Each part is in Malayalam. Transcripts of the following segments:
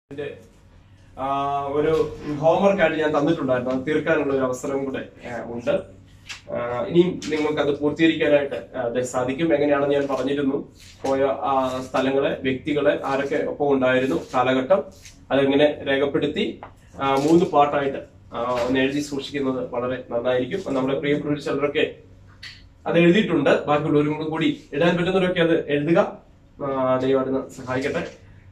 ഇതിന്റെ, ആ, ഒരു ഹോംവർക്ക് ആയിട്ട് ഞാൻ തന്നിട്ടുണ്ടായിരുന്നു അത് തീർക്കാനുള്ള ഒരു അവസരം കൂടെ ആ, ഉണ്ട് ആ, ഇനിയും നിങ്ങൾക്ക് അത് പൂർത്തീകരിക്കാനായിട്ട് ആ, അത് സാധിക്കും എങ്ങനെയാണെന്ന് ഞാൻ പറഞ്ഞിരുന്നു പോയ ആ, സ്ഥലങ്ങളെ വ്യക്തികളെ ആരൊക്കെ ഒപ്പം ഉണ്ടായിരുന്നു കാലഘട്ടം അതെങ്ങനെ രേഖപ്പെടുത്തി ആ, മൂന്ന് പാട്ടായിട്ട് ആ, ഒന്ന് എഴുതി സൂക്ഷിക്കുന്നത് വളരെ നന്നായിരിക്കും അത് നമ്മുടെ പ്രിയപ്പെട്ട ചിലരൊക്കെ അത് എഴുതിയിട്ടുണ്ട് ബാക്കിയുള്ളവരും കൂടി ഇടാൻ പറ്റുന്നവരൊക്കെ അത് എഴുതുക ആ, ദൈവം അതിന് സഹായിക്കട്ടെ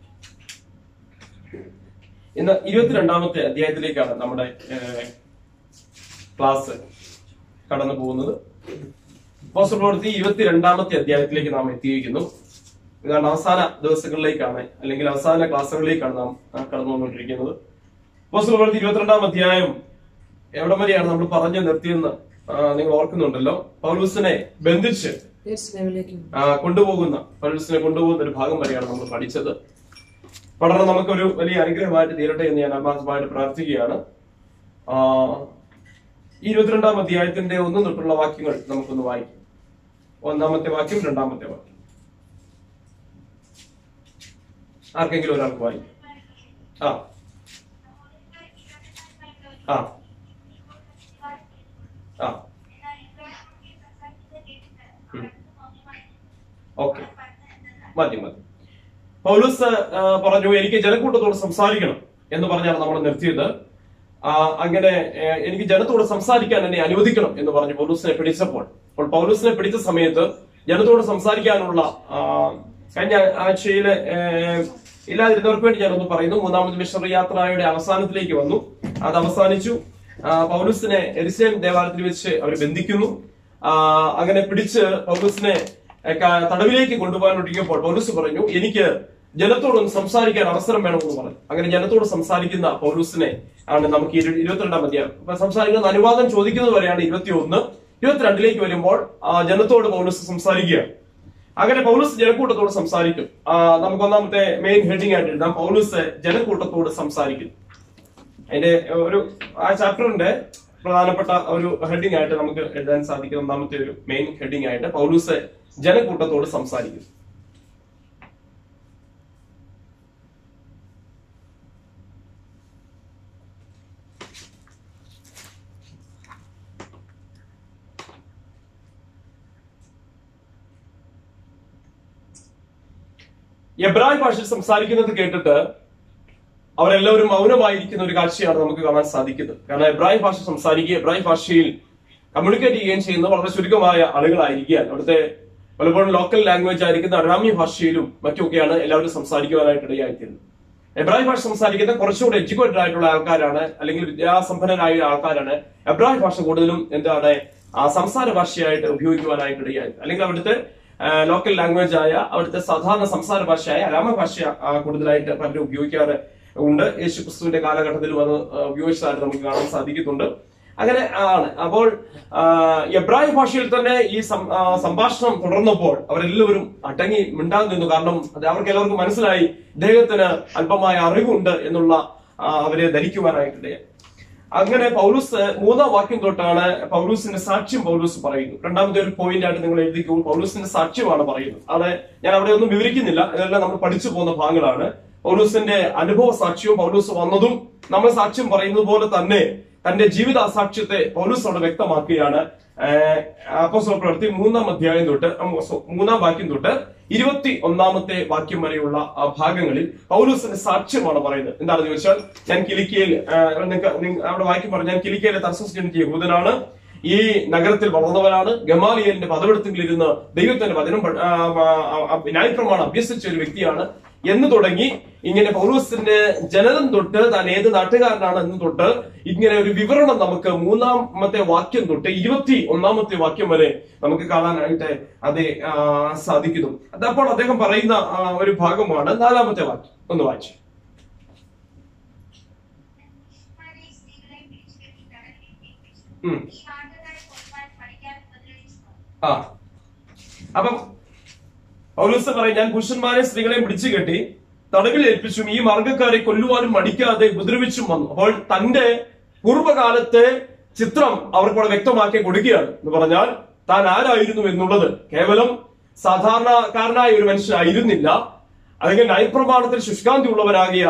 ഇന്ന് ഇരുപത്തിരണ്ടാമത്തെ അധ്യായത്തിലേക്കാണ് നമ്മുടെ ഏഹ്, ക്ലാസ് കടന്നു പോകുന്നത് പോസ്റ്റർ പ്രവൃത്തി ഇരുപത്തിരണ്ടാമത്തെ അധ്യായത്തിലേക്ക് നാം എത്തിയിരിക്കുന്നു ഇതാണ് അവസാന ദിവസങ്ങളിലേക്കാണ് അല്ലെങ്കിൽ അവസാന ക്ലാസ്സുകളിലേക്കാണ് നാം ആ, കടന്നു വന്നുകൊണ്ടിരിക്കുന്നത് പോസ്റ്റർ പ്രവൃത്തി ഇരുപത്തിരണ്ടാം അധ്യായം എവിടം വരെയാണ് നമ്മൾ പറഞ്ഞു നിർത്തിയെന്ന് ആ, നിങ്ങൾ ഓർക്കുന്നുണ്ടല്ലോ പൗലൂസിനെ ബന്ധിച്ച് യെരുശലേമിലേക്കും ആ, കൊണ്ടുപോകുന്ന പൗലൂസിനെ കൊണ്ടുപോകുന്ന ഒരു ഭാഗം വരെയാണ് നമ്മൾ പഠിച്ചത് പഠനം നമുക്കൊരു വലിയ അനുഗ്രഹമായിട്ട് തീരട്ടെ എന്ന് ഞാൻ ആത്മാർത്ഥമായിട്ട് പ്രാർത്ഥിക്കുകയാണ് ആ, ഈ ഇരുപത്തിരണ്ടാം അധ്യായത്തിന്റെ ഒന്നും തൊട്ടുള്ള വാക്യങ്ങൾ നമുക്കൊന്ന് വായിക്കാം ഒന്നാമത്തെ വാക്യം രണ്ടാമത്തെ വാക്യം ആർക്കെങ്കിലും ഒരാൾക്ക് വായിക്കാം ആ ആ ആ ഓക്കെ മതി മതി പൗലൂസ് ആ, പറഞ്ഞു എനിക്ക് ജനക്കൂട്ടത്തോട് സംസാരിക്കണം എന്ന് പറഞ്ഞാണ് നമ്മൾ നിർത്തിയത് ആ, അങ്ങനെ ഏ, എനിക്ക് ജനത്തോട് സംസാരിക്കാൻ എന്നെ അനുവദിക്കണം എന്ന് പറഞ്ഞു പൗലൂസിനെ പിടിച്ചപ്പോൾ അപ്പോൾ പൗലൂസിനെ പിടിച്ച സമയത്ത് ജനത്തോട് സംസാരിക്കാനുള്ള ആ, കഴിഞ്ഞ ആഴ്ചയിലെ ഏ, ഇല്ലാതിരുന്നവർക്ക് വേണ്ടി ഞാനൊന്ന് പറയുന്നു മൂന്നാമത് മിഷണറി യാത്രയുടെ അവസാനത്തിലേക്ക് വന്നു അത് അവസാനിച്ചു ആ, പൗലൂസിനെ എരിസേം ദേവാലയത്തിൽ വെച്ച് അവർ ബന്ധിക്കുന്നു ആ, അങ്ങനെ പിടിച്ച് പൗലൂസിനെ ഏ, ക- തടവിലേക്ക് കൊണ്ടുപോകാൻ ഒഴിക്കുമ്പോൾ പൗലൂസ് പറഞ്ഞു എനിക്ക് ജനത്തോടൊന്ന് സംസാരിക്കാൻ അവസരം വേണമെന്ന് പറഞ്ഞു അങ്ങനെ ജനത്തോട് സംസാരിക്കുന്ന പൗലൂസിനെ ആണ് നമുക്ക് ഈ ഇരു- ഇരുപത്തിരണ്ടാം അധ്യായം അപ്പൊ സംസാരിക്കുന്ന അനുവാദം ചോദിക്കുന്നത് വരെയാണ് ഇരുപത്തി ഒന്ന് ഇരുപത്തിരണ്ടിലേക്ക് വരുമ്പോൾ ആ, ജനത്തോട് പൗലൂസ് സംസാരിക്കുക അങ്ങനെ പൗലൂസ് ജനക്കൂട്ടത്തോട് സംസാരിക്കും ആ, നമുക്ക് ഒന്നാമത്തെ മെയിൻ ഹെഡിങ് ആയിട്ട് എഴുതാം പൗലൂസ് ജനക്കൂട്ടത്തോട് സംസാരിക്കും അതിന്റെ ഒരു ആ ചാപ്റ്ററിന്റെ പ്രധാനപ്പെട്ട ഒരു ഹെഡിങ് ആയിട്ട് നമുക്ക് എഴുതാൻ സാധിക്കുന്ന ഒന്നാമത്തെ ഒരു മെയിൻ ഹെഡിങ് ആയിട്ട് പൗലൂസ് ജനക്കൂട്ടത്തോട് സംസാരിക്കും എബ്രായ ഭാഷയിൽ സംസാരിക്കുന്നത് കേട്ടിട്ട് അവരെല്ലാവരും മൗനമായിരിക്കുന്ന ഒരു കാഴ്ചയാണ് നമുക്ക് കാണാൻ സാധിക്കുന്നത് കാരണം എബ്രായ ഭാഷ സംസാരിക്കുകയും എബ്രായ ഭാഷയിൽ കമ്മ്യൂണിക്കേറ്റ് ചെയ്യുകയും ചെയ്യുന്ന വളരെ ചുരുക്കമായ ആളുകളായിരിക്കാൻ അവിടുത്തെ പലപ്പോഴും ലോക്കൽ ലാംഗ്വേജ് ആയിരിക്കുന്ന അറാമ്യ ഭാഷയിലും മറ്റുമൊക്കെയാണ് എല്ലാവരും സംസാരിക്കുവാനായിട്ട് ഇടയായിത്തീരുന്നത് എബ്രായ ഭാഷ സംസാരിക്കുന്ന കുറച്ചുകൂടി എഡ്യൂക്കേറ്റഡ് ആയിട്ടുള്ള ആൾക്കാരാണ് അല്ലെങ്കിൽ വിദ്യാസമ്പന്നരായ ആൾക്കാരാണ് എബ്രായ ഭാഷ കൂടുതലും എന്താണ് ആ സംസാര ഭാഷയായിട്ട് ഉപയോഗിക്കുവാനായിട്ട് ഇടയായി അല്ലെങ്കിൽ അവിടുത്തെ ലോക്കൽ ലാംഗ്വേജ് ആയ അവിടുത്തെ സാധാരണ സംസാര ഭാഷയായ അരാമ ഭാഷ ആ, കൂടുതലായിട്ട് പലരും ഉപയോഗിക്കാറ് ഉണ്ട് യേശു ക്രിസ്തുവിന്റെ കാലഘട്ടത്തിലും അത് ആ, ഉപയോഗിച്ചതായിട്ട് നമുക്ക് കാണാൻ സാധിക്കുന്നുണ്ട് അങ്ങനെ ആണ് അപ്പോൾ ആ, എബ്രായ ഭാഷയിൽ തന്നെ ഈ സം- ആ, സംഭാഷണം തുടർന്നപ്പോൾ അവരെല്ലാവരും അടങ്ങി മിണ്ടാൻ നിന്നു കാരണം അത് അവർക്ക് എല്ലാവർക്കും മനസ്സിലായി ഇദ്ദേഹത്തിന് അല്പമായ അറിവുണ്ട് എന്നുള്ള ആ, അവരെ ധരിക്കുവാനായിട്ടിടയായി അങ്ങനെ പൗലൂസ് മൂന്നാം വാക്യം തൊട്ടാണ് പൗലൂസിന്റെ സാക്ഷ്യം പൗലൂസ് പറയുന്നു രണ്ടാമത്തെ ഒരു പോയിന്റ് ആയിട്ട് നിങ്ങൾ എഴുതിക്കും പൗലൂസിന്റെ സാക്ഷ്യമാണ് പറയുന്നത് അത് ഞാൻ അവിടെ ഒന്നും വിവരിക്കുന്നില്ല ഇതെല്ലാം നമ്മൾ പഠിച്ചു പോകുന്ന ഭാഗങ്ങളാണ് പൗലൂസിന്റെ അനുഭവ സാക്ഷ്യവും പൗലൂസ് വന്നതും നമ്മൾ സാക്ഷ്യം പറയുന്നത് പോലെ തന്നെ തന്റെ ജീവിത സാക്ഷ്യത്തെ പൗലൂസ് അവിടെ വ്യക്തമാക്കുകയാണ് ഏഹ് അപ്പോസ്തല പ്രവൃത്തി മൂന്നാം അധ്യായം തൊട്ട് ഉം, സോ- മൂന്നാം വാക്യം തൊട്ട് ഇരുപത്തി ഒന്നാമത്തെ വാക്യം വരെയുള്ള ആ ഭാഗങ്ങളിൽ പൗലൂസിന്റെ സാക്ഷ്യമാണ് പറയുന്നത് എന്താണെന്ന് ചോദിച്ചാൽ ഞാൻ കിലിക്കയിൽ നിങ്ങൾക്ക് അവിടെ വാക്യം പറഞ്ഞു ഞാൻ കിലിക്കയിലെ തർസസ് ജനിച്ച യഹൂദനാണ് ഈ നഗരത്തിൽ വളർന്നവനാണ് ഗമാലിയലിന്റെ പദവെടുത്തിൽ ഇരുന്ന് ദൈവത്തിന്റെ വചനം പഠ- ആ, ആ, ആ, ന്യായപ്രമാണം അഭ്യസിച്ച ഒരു വ്യക്തിയാണ് എന്ന് തുടങ്ങി ഇങ്ങനെ പൗലൂസിന്റെ ജനനം തൊട്ട് താൻ ഏത് നാട്ടുകാരനാണ് എന്ന് തൊട്ട് ഇങ്ങനെ ഒരു വിവരണം നമുക്ക് മൂന്നാമത്തെ വാക്യം തൊട്ട് ഇരുപത്തി ഒന്നാമത്തെ വാക്യം വരെ നമുക്ക് കാണാനായിട്ട് അത് ആ, സാധിക്കുന്നു അതപ്പോൾ അദ്ദേഹം പറയുന്ന ആ, ഒരു ഭാഗമാണ് നാലാമത്തെ വാക്യം ഒന്ന് വായിച്ചു ഉം. ആ അപ്പം പൗലൂസ് പറയും ഞാൻ പുരുഷന്മാരെ സ്ത്രീകളെയും പിടിച്ചു കെട്ടി തടവിൽ ഏൽപ്പിച്ചും ഈ മാർഗക്കാരെ കൊല്ലുവാനും മടിക്കാതെ ഉപദ്രവിച്ചും വന്നു അപ്പോൾ തന്റെ പൂർവ്വകാലത്തെ ചിത്രം അവർക്കൂടെ വ്യക്തമാക്കി കൊടുക്കുകയാണ് എന്ന് പറഞ്ഞാൽ താൻ ആരായിരുന്നു എന്നുള്ളത് കേവലം സാധാരണക്കാരനായ ഒരു മനുഷ്യനായിരുന്നില്ല അല്ലെങ്കിൽ നയപ്രമാണത്തിൽ ശുഷ്കാന്തി ഉള്ളവരാകിയാൽ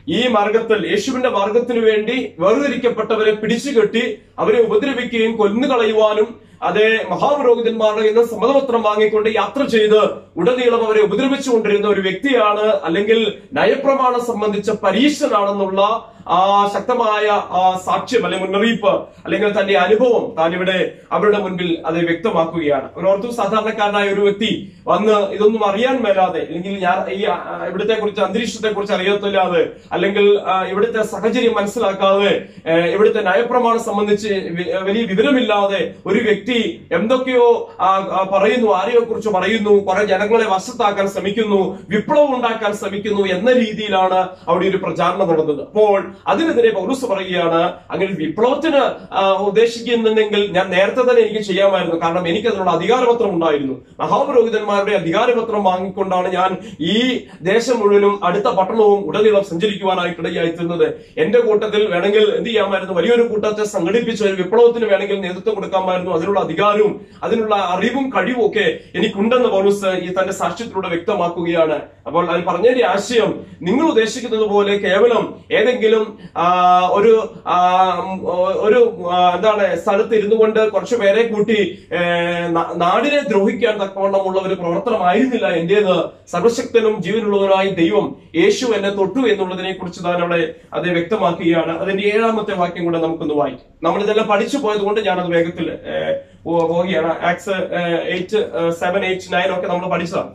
ഈ മാർഗത്തിൽ യേശുവിന്റെ മാർഗത്തിനു വേണ്ടി വേർതിരിക്കപ്പെട്ടവരെ പിടിച്ചുകെട്ടി അവരെ ഉപദ്രവിക്കുകയും കൊന്നുകളയുവാനും അതേ മഹാപുരോഹിതന്മാരുടെ നിന്ന് സമ്മതപത്രം വാങ്ങിക്കൊണ്ട് യാത്ര ചെയ്ത് ഉടനീളം അവരെ ഉപദ്രവിച്ചുകൊണ്ടിരുന്ന ഒരു വ്യക്തിയാണ് അല്ലെങ്കിൽ നയപ്രമാണം സംബന്ധിച്ച പരീക്ഷനാണെന്നുള്ള ആ ശക്തമായ ആ സാക്ഷ്യം അല്ലെങ്കിൽ മുന്നറിയിപ്പ് അല്ലെങ്കിൽ തന്റെ അനുഭവം താൻ ഇവിടെ അവരുടെ മുൻപിൽ അത് വ്യക്തമാക്കുകയാണ് ഒരു ഓർത്തു സാധാരണക്കാരനായ ഒരു വ്യക്തി വന്ന് ഇതൊന്നും അറിയാൻ മേലാതെ അല്ലെങ്കിൽ ഞാൻ ഈ ആ, ഇവിടുത്തെ കുറിച്ച് അന്തരീക്ഷത്തെ കുറിച്ച് അറിയത്തില്ലാതെ അല്ലെങ്കിൽ ആ, ഇവിടുത്തെ സാഹചര്യം മനസ്സിലാക്കാതെ ഏ, ഇവിടുത്തെ നയപ്രമാണം സംബന്ധിച്ച് വി- വലിയ വിവരമില്ലാതെ ഒരു വ്യക്തി എന്തൊക്കെയോ ആ, ആ, പറയുന്നു ആരെയോ കുറിച്ച് പറയുന്നു കുറെ ജനങ്ങളെ വശത്താക്കാൻ ശ്രമിക്കുന്നു വിപ്ലവം ഉണ്ടാക്കാൻ ശ്രമിക്കുന്നു എന്ന രീതിയിലാണ് അവിടെ ഒരു പ്രചാരണം നടന്നത് അപ്പോൾ അതിനെതിരെ പൗരസ് പറയുകയാണ് അങ്ങനെ ഒരു വിപ്ലവത്തിന് ആ, ഉദ്ദേശിക്കുന്നുണ്ടെങ്കിൽ ഞാൻ നേരത്തെ തന്നെ എനിക്ക് ചെയ്യാമായിരുന്നു കാരണം എനിക്ക് അതിനുള്ള അധികാരപത്രം ഉണ്ടായിരുന്നു മഹാപുരോഹിതന്മാരുടെ അധികാരപത്രം വാങ്ങിക്കൊണ്ടാണ് ഞാൻ ഈ ദേശം മുഴുവനും അടുത്ത പട്ടണവും ഉടനീളം സഞ്ചരിക്കുവാനായിട്ട് ഇടയായിത്തീർന്നത് എന്റെ കൂട്ടത്തിൽ വേണമെങ്കിൽ എന്ത് ചെയ്യാമായിരുന്നു വലിയൊരു കൂട്ടത്തെ സംഘടിപ്പിച്ച് ഒരു വിപ്ലവത്തിന് വേണമെങ്കിൽ നേതൃത്വം കൊടുക്കാമായിരുന്നു അതിനുള്ള അധികാരവും അതിനുള്ള അറിവും കഴിവും ഒക്കെ എനിക്കുണ്ടെന്ന് പൗലൂസ് ഈ തന്റെ സാക്ഷ്യത്തിലൂടെ വ്യക്തമാക്കുകയാണ് അപ്പോൾ അത് പറഞ്ഞതിന്റെ ആശയം നിങ്ങൾ ഉദ്ദേശിക്കുന്നത് പോലെ കേവലം ഏതെങ്കിലും ആ, ഒരു ആ, ഉം, ഒരു ആ, എന്താണ് സ്ഥലത്ത് ഇരുന്നു കൊണ്ട് കുറച്ചു പേരെ കൂട്ടി ഏ, നാ- നാടിനെ ദ്രോഹിക്കാൻ തക്കവണ്ണമുള്ള ഒരു പ്രവർത്തനമായിരുന്നില്ല എന്റേത് സർവശക്തനും ജീവനുള്ളവനായ ദൈവം യേശു എന്നെ തൊട്ടു എന്നുള്ളതിനെ കുറിച്ച് താൻ അവിടെ അത് വ്യക്തമാക്കുകയാണ് അതിന്റെ ഏഴാമത്തെ വാക്യം കൂടെ നമുക്കൊന്ന് വായിക്കാം നമ്മൾ ഇതെല്ലാം പഠിച്ചു പോയത് കൊണ്ട് ഞാനത് വേഗത്തിൽ ഏ, പോ- പോവുകയാണ് ആക്സ് എയ്റ്റ് സെവൻ എയ്റ്റ് നയൻ ഒക്കെ നമ്മൾ പഠിച്ചതാണ്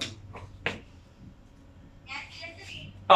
ഞാൻ കിഴക്ക് വീണു. ആ.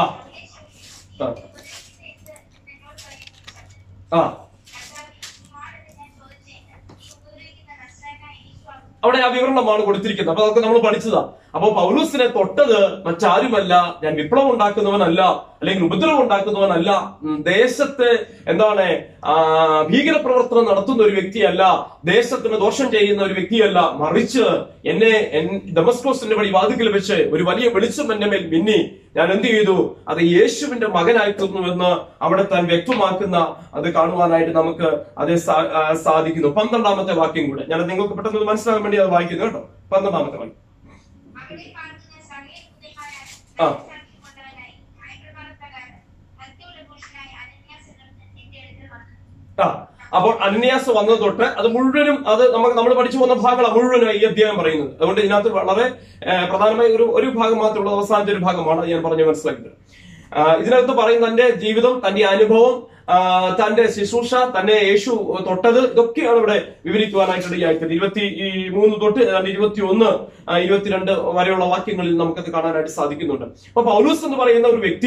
യേശു ആ. ഉപദേശിച്ചത് എന്നോട് പറയുന്നത് ആ കർത്താവേ, കുമാരനെ ഞാൻ ചോദിച്ചേക്കാം. നീ ഉപദ്രവിക്കുന്ന നസ്രായനായ യേശുവാകുന്നു. അവിടെ ആ വിവരണമാണ് കൊടുത്തിരിക്കുന്നത് അപ്പൊ അതൊക്കെ നമ്മൾ പഠിച്ചതാ അപ്പൊ പൗലൂസിനെ തൊട്ടത് മറ്റാരുമല്ല ഞാൻ വിപ്ലവം ഉണ്ടാക്കുന്നവനല്ല അല്ലെങ്കിൽ ഉപദ്രവം ഉണ്ടാക്കുന്നവനല്ല ഉം, ദേശത്തെ എന്താണ് ആ, ഭീകരപ്രവർത്തനം നടത്തുന്ന ഒരു വ്യക്തിയല്ല ദേശത്തിന് ദോഷം ചെയ്യുന്ന ഒരു വ്യക്തിയല്ല മറിച്ച് എന്നെ എൻ- ഡെമസ്കോസിന്റെ വഴി വാതിക്കൽ വെച്ച് ഒരു വലിയ വെളിച്ചം എന്റെ മേൽ മിന്നി ഞാൻ എന്ത് ചെയ്തു അത് യേശുവിന്റെ മകനായി തീർന്നുവെന്ന് അവിടെ താൻ വ്യക്തമാക്കുന്ന അത് കാണുവാനായിട്ട് നമുക്ക് അത് സാ- ആ, സാധിക്കുന്നു പന്ത്രണ്ടാമത്തെ വാക്യം കൂടെ ഞാൻ നിങ്ങൾക്ക് പെട്ടെന്ന് ഇത് മനസ്സിലാകാൻ വേണ്ടി അത് വായിക്കുന്നു കേട്ടോ പന്ത്രണ്ടാമത്തെ വാക്യം അവിടെ പാർക്കുന്ന സകലപുത്രന്മാരായ ആ. സാക്ഷി കൊണ്ടവനായി ന്യായപ്രമാണപ്രകാരം ഭക്തിയുള്ള പുരുഷനായ അനന്യാസ് എന്നവൻ എന്റെ അടുക്കൽ വന്നു. ആ അപ്പോൾ അന്യാസ് വന്നത് തൊട്ട് അത് മുഴുവനും അത് നമുക്ക് നമ്മൾ പഠിച്ചു പോകുന്ന ഭാഗങ്ങളാണ് മുഴുവനും ഈ അധ്യായം പറയുന്നത് അതുകൊണ്ട് ഇതിനകത്ത് വളരെ ഏഹ്, പ്രധാനമായ ഒരു ഒരു ഭാഗം മാത്രമുള്ള അവസാനത്തെ ഒരു ഭാഗമാണ് അത് ഞാൻ പറഞ്ഞു മനസ്സിലാക്കിയത് ആ, ഇതിനകത്ത് പറയുന്ന തന്റെ ജീവിതം തന്റെ അനുഭവം ആ, തന്റെ ശുശ്രൂഷ തന്നെ യേശു തൊട്ടത് ഇതൊക്കെയാണ് ഇവിടെ വിവരിക്കുവാനായിട്ട് ഇടയായിട്ടത് ഇരുപത്തി ഈ മൂന്ന് തൊട്ട് ഏതാണ്ട് ഇരുപത്തി ഒന്ന് ഇരുപത്തിരണ്ട് വരെയുള്ള വാക്യങ്ങളിൽ നമുക്കത് കാണാനായിട്ട് സാധിക്കുന്നുണ്ട് അപ്പൊ പൗലൂസ് എന്ന് പറയുന്ന ഒരു വ്യക്തി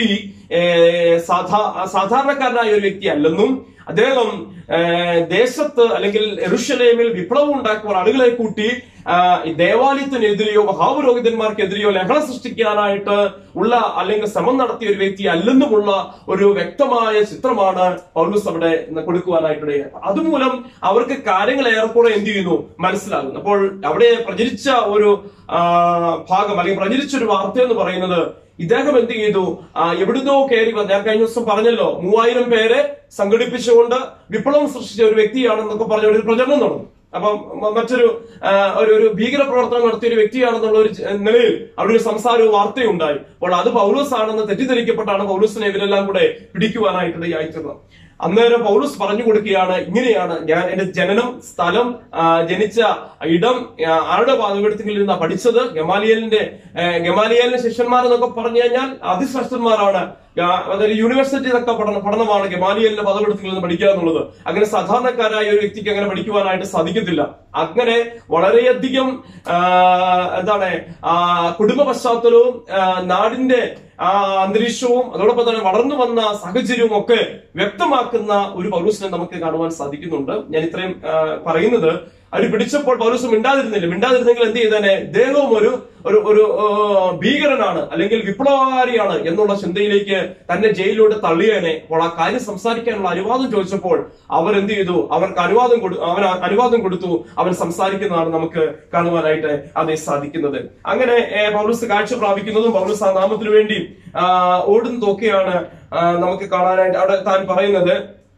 ഏഹ്, സാധാ സാധാരണക്കാരനായ ഒരു വ്യക്തി അല്ലെന്നും അദ്ദേഹം ഏഹ്, ദേശത്ത് അല്ലെങ്കിൽ എറുഷലേമിൽ വിപ്ലവം ഉണ്ടാക്കുവാൻ ആളുകളെ കൂട്ടി ആഹ്, ഈ ദേവാലയത്തിനെതിരെയോ മഹാപുരോഹിതന്മാർക്കെതിരെയോ ലഹള സൃഷ്ടിക്കാനായിട്ട് ഉള്ള അല്ലെങ്കിൽ ശ്രമം നടത്തിയ ഒരു വ്യക്തി അല്ലെന്നുമുള്ള ഒരു വ്യക്തമായ ചിത്രമാണ് പൗലൂസ് അവിടെ കൊടുക്കുവാനായിട്ട് അതുമൂലം അവർക്ക് കാര്യങ്ങൾ ഏറെക്കുറെ എന്ത് ചെയ്യുന്നു മനസ്സിലാകുന്നു അപ്പോൾ അവിടെ പ്രചരിച്ച ഒരു ആ, ഭാഗം അല്ലെങ്കിൽ പ്രചരിച്ച ഒരു വാർത്ത എന്ന് പറയുന്നത് ഇദ്ദേഹം എന്ത് ചെയ്തു ആ, എവിടുന്നോ കയറി വന്ന് ഞാൻ കഴിഞ്ഞ ദിവസം പറഞ്ഞല്ലോ മൂവായിരം പേരെ സംഘടിപ്പിച്ചുകൊണ്ട് വിപ്ലവം സൃഷ്ടിച്ച ഒരു വ്യക്തിയാണെന്നൊക്കെ പറഞ്ഞ ഒരു പ്രചരണം നടന്നു അപ്പം മ- മറ്റൊരു ആ, ഒരു ഒരു ഭീകര പ്രവർത്തനം നടത്തിയ ഒരു വ്യക്തിയാണെന്നുള്ള ഒരു ച- നിലയിൽ അവിടെ ഒരു സംസാരവും വാർത്തയും ഉണ്ടായി അപ്പോൾ അത് പൗലൂസ് ആണെന്ന് തെറ്റിദ്ധരിക്കപ്പെട്ടാണ് പൗലൂസിനെ ഇവരെല്ലാം കൂടെ പിടിക്കുവാനായിട്ട് ഇടയായിത്തീർന്നത് അന്നേരം പൗലൂസ് പറഞ്ഞു കൊടുക്കുകയാണ് ഇങ്ങനെയാണ് ഞാൻ എന്റെ ജനനം സ്ഥലം ആ, ജനിച്ച ഇടം ആ, ആരുടെ പാതപീഠത്തിൽ ഇരുന്നാ പഠിച്ചത് ഗമാലിയലിന്റെ ഏ, ഗമാലിയലിന്റെ ശിഷ്യന്മാർ എന്നൊക്കെ പറഞ്ഞു കഴിഞ്ഞാൽ അതിശ്രേഷ്ഠന്മാരാണ് ആ, അതായത് യൂണിവേഴ്സിറ്റി ഇതൊക്കെ പഠനം പഠനമാണ് ഗമാലിയലിന്റെ പദപീഠത്തിൽ നിന്ന് പഠിക്കുക എന്നുള്ളത് അങ്ങനെ സാധാരണക്കാരായ ഒരു വ്യക്തിക്ക് അങ്ങനെ പഠിക്കുവാനായിട്ട് സാധിക്കത്തില്ല അങ്ങനെ വളരെയധികം ആ, എന്താണ് ആ, കുടുംബ പശ്ചാത്തലവും ആ, നാടിന്റെ ആ അന്തരീക്ഷവും അതോടൊപ്പം തന്നെ വളർന്നു വന്ന സാഹചര്യവും ഒക്കെ വ്യക്തമാക്കുന്ന ഒരു പൗലൂസിനെ നമുക്ക് കാണുവാൻ സാധിക്കുന്നുണ്ട് ഞാൻ ഇത്രയും ആ, പറയുന്നത് അവർ പിടിച്ചപ്പോൾ പൗലൂസ് മിണ്ടാതിരുന്നില്ല മിണ്ടാതിരുന്നെങ്കിൽ എന്ത് ചെയ്തേനെ ഇദ്ദേഹവും ഒരു ഒരു ഒരു ആ, ഭീകരനാണ് അല്ലെങ്കിൽ വിപ്ലവകാരിയാണ് എന്നുള്ള ചിന്തയിലേക്ക് തന്നെ ജയിലിലൂടെ തള്ളിയേനെ അപ്പോൾ ആ കാര്യം സംസാരിക്കാനുള്ള അനുവാദം ചോദിച്ചപ്പോൾ അവർ എന്ത് ചെയ്തു അവർക്ക് അനുവാദം കൊടു അവൻ അനുവാദം കൊടുത്തു അവൻ സംസാരിക്കുന്നതാണ് നമുക്ക് കാണുവാനായിട്ട് അതേ സാധിക്കുന്നത് അങ്ങനെ ഏ, പൗലൂസ് കാഴ്ച പ്രാപിക്കുന്നതും പൗലൂസ് ആ നാമത്തിനു വേണ്ടി ആ, ഓടുന്നതൊക്കെയാണ് ആ, നമുക്ക് കാണാനായിട്ട് അവിടെ താൻ പറയുന്നത്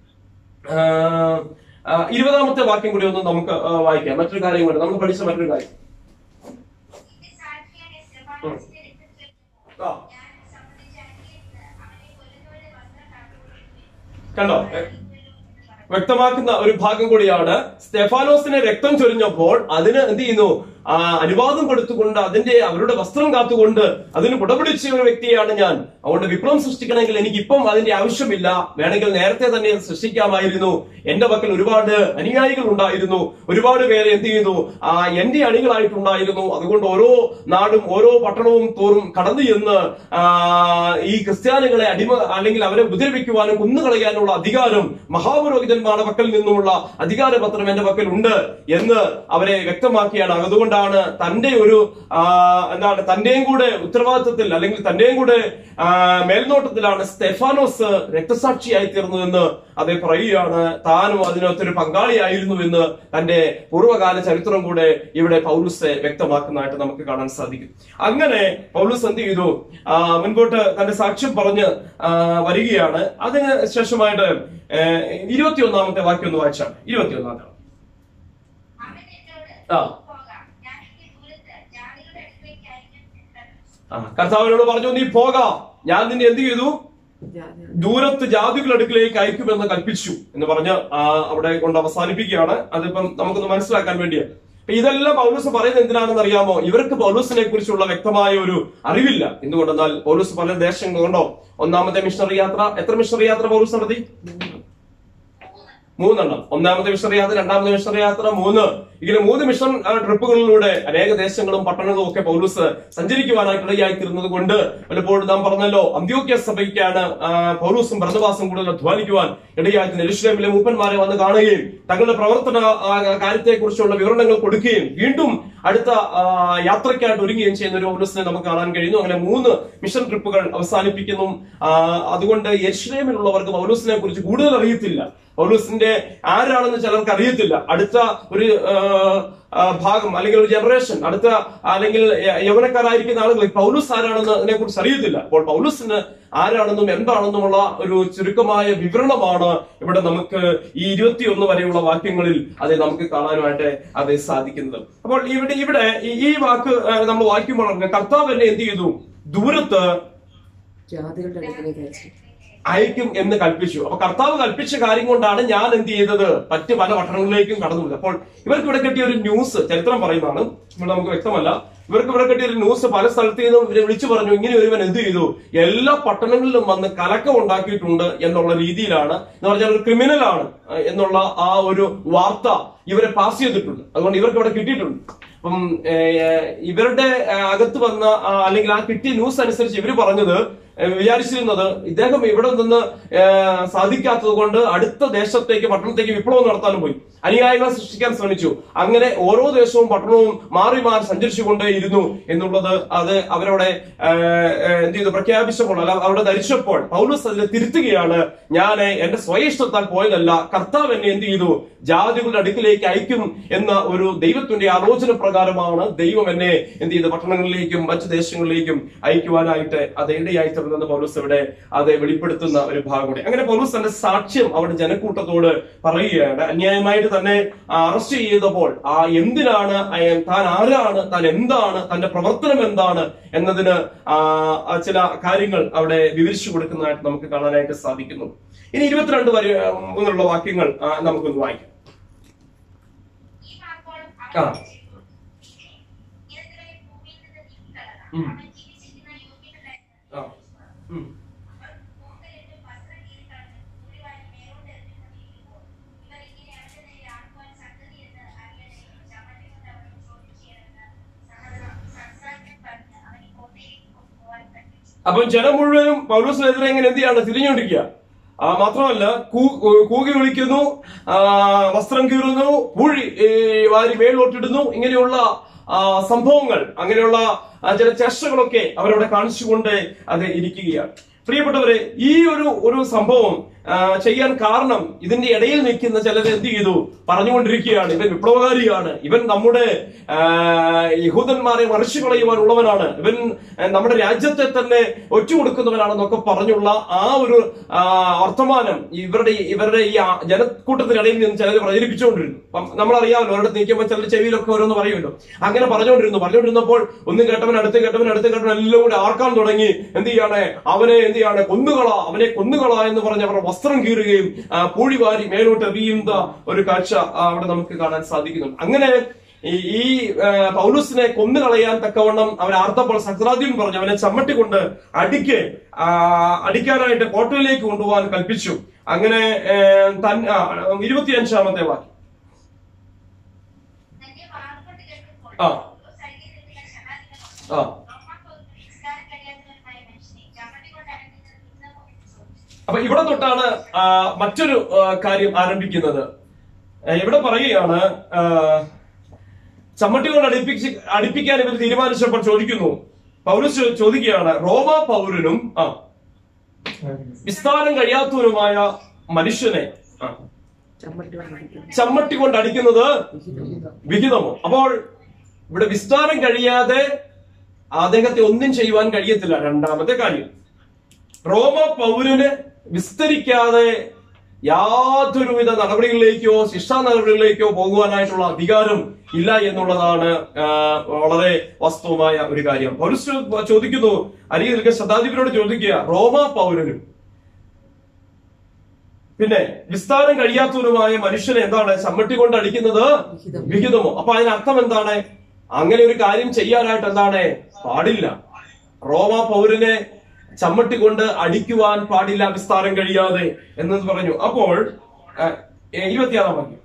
ആ, ആ, ഇരുപതാമത്തെ വാക്യം കൂടി ഒന്ന് നമുക്ക് ആ, വായിക്കാം മറ്റൊരു കാര്യം കൂടെ നമ്മൾ പഠിച്ച മറ്റൊരു കാര്യം നിന്റെ സാക്ഷിയായ സ്തെഫാനോസിന്റെ രക്തത്തിൽ ആ. ഞാൻ സംബന്ധിച്ച അന്വേഷിച്ച് അവനെ കൊല്ലുന്നവരുടെ വസ്ത്രം കണ്ടോ വ്യക്തമാക്കുന്ന ഒരു ഭാഗം കൂടിയാണ് സ്റ്റെഫാനോസിനെ രക്തം ചൊരിഞ്ഞപ്പോൾ അതിന് എന്ത് ചെയ്യുന്നു ആ അനുവാദം കൊടുത്തുകൊണ്ട് അതിന്റെ അവരുടെ വസ്ത്രം കാത്തുകൊണ്ട് അതിന് കുടപിടിച്ച ഒരു വ്യക്തിയാണ് ഞാൻ അതുകൊണ്ട് വിപ്ലവം സൃഷ്ടിക്കണമെങ്കിൽ എനിക്ക് ഇപ്പം അതിന്റെ ആവശ്യമില്ല വേണമെങ്കിൽ നേരത്തെ തന്നെ അത് സൃഷ്ടിക്കാമായിരുന്നു എന്റെ പക്കൽ ഒരുപാട് അനുയായികൾ ഉണ്ടായിരുന്നു ഒരുപാട് പേരെ എന്ത് ചെയ്തു ആ എന്റെ അണികളായിട്ടുണ്ടായിരുന്നു അതുകൊണ്ട് ഓരോ നാടും ഓരോ പട്ടണവും തോറും കടന്നു ചെന്ന് ആ, ഈ ക്രിസ്ത്യാനികളെ അടിമ അല്ലെങ്കിൽ അവരെ ഉപദ്രവിക്കുവാനും കുന്നുകളയാനുള്ള അധികാരം മഹാപുരോഹിതന്മാരുടെ പക്കൽ നിന്നുമുള്ള അധികാരപത്രം എന്റെ പക്കൽ ഉണ്ട് എന്ന് അവരെ വ്യക്തമാക്കിയാണ് അതുകൊണ്ടാണ് തന്റെ ഒരു ആ, എന്താണ് തന്റെയും കൂടെ ഉത്തരവാദിത്വത്തിൽ അല്ലെങ്കിൽ തന്റെയും കൂടെ ആ, മേൽനോട്ടത്തിലാണ് സ്റ്റെഫാനോസ് രക്തസാക്ഷിയായി തീർന്നതെന്ന് അത് പറയുകയാണ് താനും അതിനകത്തൊരു പങ്കാളിയായിരുന്നു എന്ന് തന്റെ പൂർവ്വകാല ചരിത്രം കൂടെ ഇവിടെ പൗലുസ് വ്യക്തമാക്കുന്നതായിട്ട് നമുക്ക് കാണാൻ സാധിക്കും അങ്ങനെ പൗലുസ് എന്ത് ചെയ്തു ആ, മുൻപോട്ട് തന്റെ സാക്ഷ്യം പറഞ്ഞ് ആ, വരികയാണ് അതിന് ശേഷമായിട്ട് ഇരുപത്തി ഒന്നാമത്തെ വാക്യം ഒന്ന് വായിച്ചാണ് ഇരുപത്തി ഒന്നാമത്തെ അവൻ എന്നോട് ആ. പോകാം ഞാൻ ഈ ദൂരത്ത് ജാതികളുടെ അടുത്തേക്ക് അയക്കും എന്ന് ആ കർത്താവിനോട് പറഞ്ഞു നീ പോകാം ഞാൻ നിന്നെ എന്ത് ചെയ്തു ദൂരത്ത് ജാതികളുടെ അടുക്കിലേക്ക് അയക്കുമെന്ന് കൽപ്പിച്ചു എന്ന് പറഞ്ഞ് ആ, അവിടെ കൊണ്ട് അവസാനിപ്പിക്കുകയാണ് അതിപ്പം നമുക്കൊന്ന് മനസ്സിലാക്കാൻ വേണ്ടിയാണ് അപ്പൊ ഇതെല്ലാം പൗലൂസ് പറയുന്നത് എന്തിനാണെന്ന് അറിയാമോ ഇവർക്ക് പൗലൂസിനെ കുറിച്ചുള്ള വ്യക്തമായ ഒരു അറിവില്ല എന്തുകൊണ്ടെന്നാൽ പൗലൂസ് പല ദേശങ്ങൾ കൊണ്ടോ ഒന്നാമത്തെ മിഷണറി യാത്ര എത്ര മിഷണറി യാത്ര പൗലൂസ് നടത്തി മൂന്നെണ്ണം ഒന്നാമത്തെ മിഷണറി യാത്ര രണ്ടാമത്തെ മിഷണറി യാത്ര മൂന്ന് ഇങ്ങനെ മൂന്ന് മിഷൻ ആ, ട്രിപ്പുകളിലൂടെ അനേക ദേശങ്ങളും പട്ടണങ്ങളും ഒക്കെ പൗലൂസ് സഞ്ചരിക്കുവാനായിട്ട് ഇടയായി തീർന്നത് കൊണ്ട് പലപ്പോഴും നാം പറഞ്ഞല്ലോ അന്ത്യോക്യ സഭയ്ക്കാണ് ആ, പൗലൂസും ഭരണവാസം കൂടുതൽ അധ്വാനിക്കുവാൻ ഇടയായി തീർന്നത് എരുശലേമിലെ മൂപ്പന്മാരെ വന്ന് കാണുകയും തങ്ങളുടെ പ്രവർത്തന കാര്യത്തെ കുറിച്ചുള്ള വിവരണങ്ങൾ കൊടുക്കുകയും വീണ്ടും അടുത്ത ആ, യാത്രയ്ക്കായിട്ട് ഒരുങ്ങുകയും ചെയ്യുന്ന ഒരു പൗലൂസിനെ നമുക്ക് കാണാൻ കഴിയുന്നു അങ്ങനെ മൂന്ന് മിഷൻ ട്രിപ്പുകൾ അവസാനിപ്പിക്കുന്നു ആ, അതുകൊണ്ട് എരുശലേമിലുള്ളവർക്ക് പൗലൂസിനെ കുറിച്ച് കൂടുതൽ അറിയത്തില്ല പൗലൂസിന്റെ ആരാണെന്ന് ചിലർക്ക് അറിയത്തില്ല അടുത്ത ഒരു ആ, ആ, ഭാഗം അല്ലെങ്കിൽ ഒരു ജനറേഷൻ അടുത്ത അല്ലെങ്കിൽ യ- യൗവനക്കാരായിരിക്കുന്ന ആളുകൾ ഈ പൗലൂസ് ആരാണെന്ന് അതിനെ കുറിച്ച് അറിയത്തില്ല അപ്പോൾ പൗലൂസിന് ആരാണെന്നും എന്താണെന്നുമുള്ള ഒരു ചുരുക്കമായ വിവരണമാണ് ഇവിടെ നമുക്ക് ഈ ഇരുപത്തിയൊന്ന് വരെയുള്ള വാക്യങ്ങളിൽ അത് നമുക്ക് കാണാനുമായിട്ട് അത് സാധിക്കുന്നത് അപ്പോൾ ഇവിടെ ഇവിടെ ഈ- ഈ വാക്ക് ആ, നമ്മൾ വായിക്കുമ്പോൾ കർത്താവ് എന്നെ എന്ത് ചെയ്തു ദൂരത്ത് ജാതികളുടെ അടുക്കലേക്ക് അയച്ചു അയക്കും എന്ന് കൽപ്പിച്ചു അപ്പൊ കർത്താവ് കൽപ്പിച്ച കാര്യം കൊണ്ടാണ് ഞാൻ എന്ത് ചെയ്തത് മറ്റ് പല പട്ടണങ്ങളിലേക്കും കടന്നു പോയത് അപ്പോൾ ഇവർക്ക് ഇവിടെ കിട്ടിയ ഒരു ന്യൂസ് ചരിത്രം പറയുന്നതാണ് ഇവിടെ നമുക്ക് വ്യക്തമല്ല ഇവർക്ക് ഇവിടെ കിട്ടിയ ഒരു ന്യൂസ് പല സ്ഥലത്തു നിന്നും ഇവരെ വിളിച്ചു പറഞ്ഞു ഇങ്ങനെ ഒരുവൻ എന്ത് ചെയ്തു എല്ലാ പട്ടണങ്ങളിലും വന്ന് കലക്കം ഉണ്ടാക്കിയിട്ടുണ്ട് എന്നുള്ള രീതിയിലാണ് എന്ന് പറഞ്ഞാൽ ഒരു ക്രിമിനൽ ആണ് അഹ് എന്നുള്ള ആ ഒരു വാർത്ത ഇവരെ പാസ് ചെയ്തിട്ടുണ്ട് അതുകൊണ്ട് ഇവർക്ക് ഇവിടെ കിട്ടിയിട്ടുണ്ട് അപ്പം ഏഹ്, ഇവരുടെ ഏഹ്, അകത്ത് വന്ന ആ, അല്ലെങ്കിൽ ആ കിട്ടിയ ന്യൂസ് അനുസരിച്ച് ഇവര് പറഞ്ഞത് ഏഹ്, വിചാരിച്ചിരുന്നത് ഇദ്ദേഹം ഇവിടെ നിന്ന് ഏഹ്, സാധിക്കാത്തത് കൊണ്ട് അടുത്ത ദേശത്തേക്ക് പട്ടണത്തേക്ക് വിപ്ലവം നടത്താനും പോയി അനുയായികളെ സൃഷ്ടിക്കാൻ ശ്രമിച്ചു അങ്ങനെ ഓരോ ദേശവും പട്ടണവും മാറി മാറി സഞ്ചരിച്ചുകൊണ്ടേയിരുന്നു എന്നുള്ളത് അത് അവരവിടെ ഏഹ്, ഏഹ്, എന്ത് ചെയ്തു പ്രഖ്യാപിച്ചപ്പോൾ അല്ല അവിടെ ധരിച്ചപ്പോൾ പൗലൂസ് അതിനെ തിരുത്തുകയാണ് ഞാൻ എന്റെ സ്വയഷ്ടത്താൽ പോയതല്ല കർത്താവ് എന്നെ എന്ത് ചെയ്തു ജാതികളുടെ അടുക്കിലേക്ക് അയക്കും എന്ന ഒരു ദൈവത്തിന്റെ ആലോചന പ്രകാരമാണ് ദൈവം എന്നെ എന്ത് ചെയ്തു പട്ടണങ്ങളിലേക്കും മറ്റു ദേശങ്ങളിലേക്കും അയക്കുവാനായിട്ട് അത് ഇടയായി തീർന്നെന്ന് പൗലൂസ് ഇവിടെ അത് വെളിപ്പെടുത്തുന്ന ഒരു ഭാഗം കൂടി അങ്ങനെ പൗലൂസ് തന്റെ സാക്ഷ്യം അവിടെ ജനക്കൂട്ടത്തോട് പറയുകയാണ് അന്യായമായിട്ട് തന്നെ അറസ്റ്റ് ചെയ്തപ്പോൾ ആ എന്തിനാണ് അയ- താൻ ആരാണ് താൻ എന്താണ് തന്റെ പ്രവർത്തനം എന്താണ് എന്നതിന് ആ, ആ ചില കാര്യങ്ങൾ അവിടെ വിവരിച്ചു കൊടുക്കുന്നതായിട്ട് നമുക്ക് കാണാനായിട്ട് സാധിക്കുന്നു ഇനി ഇരുപത്തിരണ്ട് വരെ മുതലുള്ള വാക്യങ്ങൾ ആ, നമുക്കൊന്ന് വായിക്കാം ഈ വാക്കോളം ആ. അവൻ ചെയ്തു. ഇരകളെ ഭൂമിയിൽ നിന്ന് നീക്കിക്കളക. ഉം. അവൻ ജീവിച്ചിരിക്കുന്ന യോഗ്യതയായിരുന്നു. ആ. ഉം. അവർ പൂക്കളിട്ടും വസ്ത്രം കീറിക്കളഞ്ഞ് കൂലിവാരി മേലോട്ട് എറിഞ്ഞുകൊണ്ടിരിക്കുമ്പോൾ ഇവർ ഇങ്ങനെ അവന്റെ നേരെ ആക്കുവാൻ സംഗതി എന്ന് അറിയാനായി ചമ്മട്ടി കൊണ്ട് അവനെ ചോദ്യം ചെയ്യണമെന്ന് സഹോദരൻ സംസാരിക്കാൻ പറഞ്ഞ് അവനെ കോട്ടയിലേക്ക് കൊണ്ടുപോകാൻ കൽപ്പിച്ചു. അപ്പം ജനം മുഴുവനും പൗലോസിനെതിരെ ഇങ്ങനെ എന്ത് ചെയ്യാണ് തിരിഞ്ഞുകൊണ്ടിരിക്കുക ആ മാത്രമല്ല കൂ- കൂകി വിളിക്കുന്നു ആ, വസ്ത്രം കീറുന്നു പൂഴി ഈ, വാരി മേലോട്ടിടുന്നു ഇങ്ങനെയുള്ള ആ, സംഭവങ്ങൾ അങ്ങനെയുള്ള ആ, ചില ചേഷ്ടകളൊക്കെ അവരവിടെ കാണിച്ചുകൊണ്ട് അത് ഇരിക്കുകയാണ് പ്രിയപ്പെട്ടവരെ ഈ ഒരു ഒരു സംഭവം ആ, ചെയ്യാൻ കാരണം ഇതിന്റെ ഇടയിൽ നിൽക്കുന്ന ചിലർ എന്ത് ചെയ്തു പറഞ്ഞുകൊണ്ടിരിക്കുകയാണ് ഇവൻ വിപ്ലവകാരിയാണ് ഇവൻ നമ്മുടെ ആ, യഹൂദന്മാരെ മറിച്ചു കളയുവാനുള്ളവനാണ് ഇവൻ ആ, നമ്മുടെ രാജ്യത്തെ തന്നെ ഒറ്റുകൊടുക്കുന്നവനാണെന്നൊക്കെ പറഞ്ഞുള്ള ആ ഒരു ആ, വർത്തമാനം ഇവരുടെ ഇവരുടെ ഈ ആ ജനക്കൂട്ടത്തിനിടയിൽ നിന്ന് ചിലർ പ്രചരിപ്പിച്ചുകൊണ്ടിരുന്നു അപ്പം നമ്മളറിയാമല്ലോ ഒരിടത്ത് നിൽക്കുമ്പോൾ ചിലർ ചെവിയിലൊക്കെ ഓരോന്ന് പറയുമല്ലോ അങ്ങനെ പറഞ്ഞുകൊണ്ടിരുന്നു പറഞ്ഞുകൊണ്ടിരുന്നപ്പോൾ ഒന്ന് കേട്ടവൻ അടുത്ത് കേട്ടവൻ അടുത്ത് കേട്ടവൻ എല്ലാം കൂടി ആർക്കാൻ തുടങ്ങി എന്ത് ചെയ്യാണ് അവനെ എന്ത് ചെയ്യാണ് കൊന്നുകള അവനെ കൊന്നുകള എന്ന് പറഞ്ഞ് അവർ വസ്ത്രം വസ്ത്രം കീറുകയും ആ, പൂഴി വാരി മേലോട്ട് എറിയുന്ന ഒരു കാഴ്ച ആ, അവിടെ നമുക്ക് കാണാൻ സാധിക്കുന്നുണ്ട് അങ്ങനെ ഈ ഈ ആ, പൗലൂസിനെ കൊന്നുകളയാൻ തക്കവണ്ണം അവൻ ആർത്തപ്പോൾ സക്രാദ്യം പറഞ്ഞു അവനെ ചമ്മട്ടി കൊണ്ട് അടിക്ക് ആ, അടിക്കാനായിട്ട് കോട്ടയിലേക്ക് കൊണ്ടുപോകാൻ കൽപ്പിച്ചു അങ്ങനെ ഏ, തൻ ആ, ഇരുപത്തിയഞ്ചാമത്തെ വാക്യം തന്റെ വാക്കുകൊണ്ട് കേൾക്കുമ്പോൾ ആ. ശരീരത്തിലെ ക്ഷമാധികം ആ നിസ്കാരം കഴിയാത്തവരുമായ മനുഷ്യനെ ചമ്മട്ടി കൊണ്ട് അടങ്ങുന്നത് ഇന്നമോ എന്ന് ചോദിച്ചു അപ്പൊ ഇവിടെ തൊട്ടാണ് ആ, മറ്റൊരു ആ, കാര്യം ആരംഭിക്കുന്നത് ആ, ഇവിടെ പറയുകയാണ് ആ, ചമ്മട്ടി കൊണ്ട് അടുപ്പിച്ച് അടുപ്പിക്കാൻ ഇവർ തീരുമാനിച്ചപ്പോൾ ചോദിക്കുന്നു പൗരസ് ചോ- ചോദിക്കുകയാണ് റോമ പൗരനും ആ വിസ്താരം കഴിയാത്തവരുമായ മനുഷ്യനെ ആ, ചമ്മട്ടി വന്നിരിക്കുന്നു ചമ്മട്ടി കൊണ്ട് അടിക്കുന്നത് വിഹിതമോ അപ്പോൾ ഇവിടെ വിസ്താരം കഴിയാതെ അദ്ദേഹത്തെ ഒന്നും ചെയ്യുവാൻ കഴിയത്തില്ല രണ്ടാമത്തെ കാര്യം റോമ പൗരന് വിസ്തരിക്കാതെ യാതൊരുവിധ നടപടികളിലേക്കോ ശിക്ഷാ നടപടികളിലേക്കോ പോകുവാനായിട്ടുള്ള അധികാരം ഇല്ല എന്നുള്ളതാണ് ആ, വളരെ വാസ്തവമായ ഒരു കാര്യം പൗരസ് ചോദിക്കുന്നു അരികിൽ നിൽക്കുന്ന ശതാധിപരോട് ചോദിക്കുക റോമ പൗരനും പിന്നെ വിസ്താരം കഴിയാത്തവരുമായ മനുഷ്യനെ എന്താണ് ചമ്മട്ടി കൊണ്ട് അടിക്കുന്നത് വിഹിതം. വിഹിതമോ അപ്പൊ അതിനർത്ഥം എന്താണ് അങ്ങനെ ഒരു കാര്യം ചെയ്യാനായിട്ട് എന്താണ് പാടില്ല റോമ പൗരനെ ചമ്മട്ടി കൊണ്ട് അടിക്കുവാൻ പാടില്ല വിസ്താരം കഴിയാതെ എന്ന് പറഞ്ഞു അപ്പോൾ ആ, ഇരുപത്തിയാറാം വാക്യം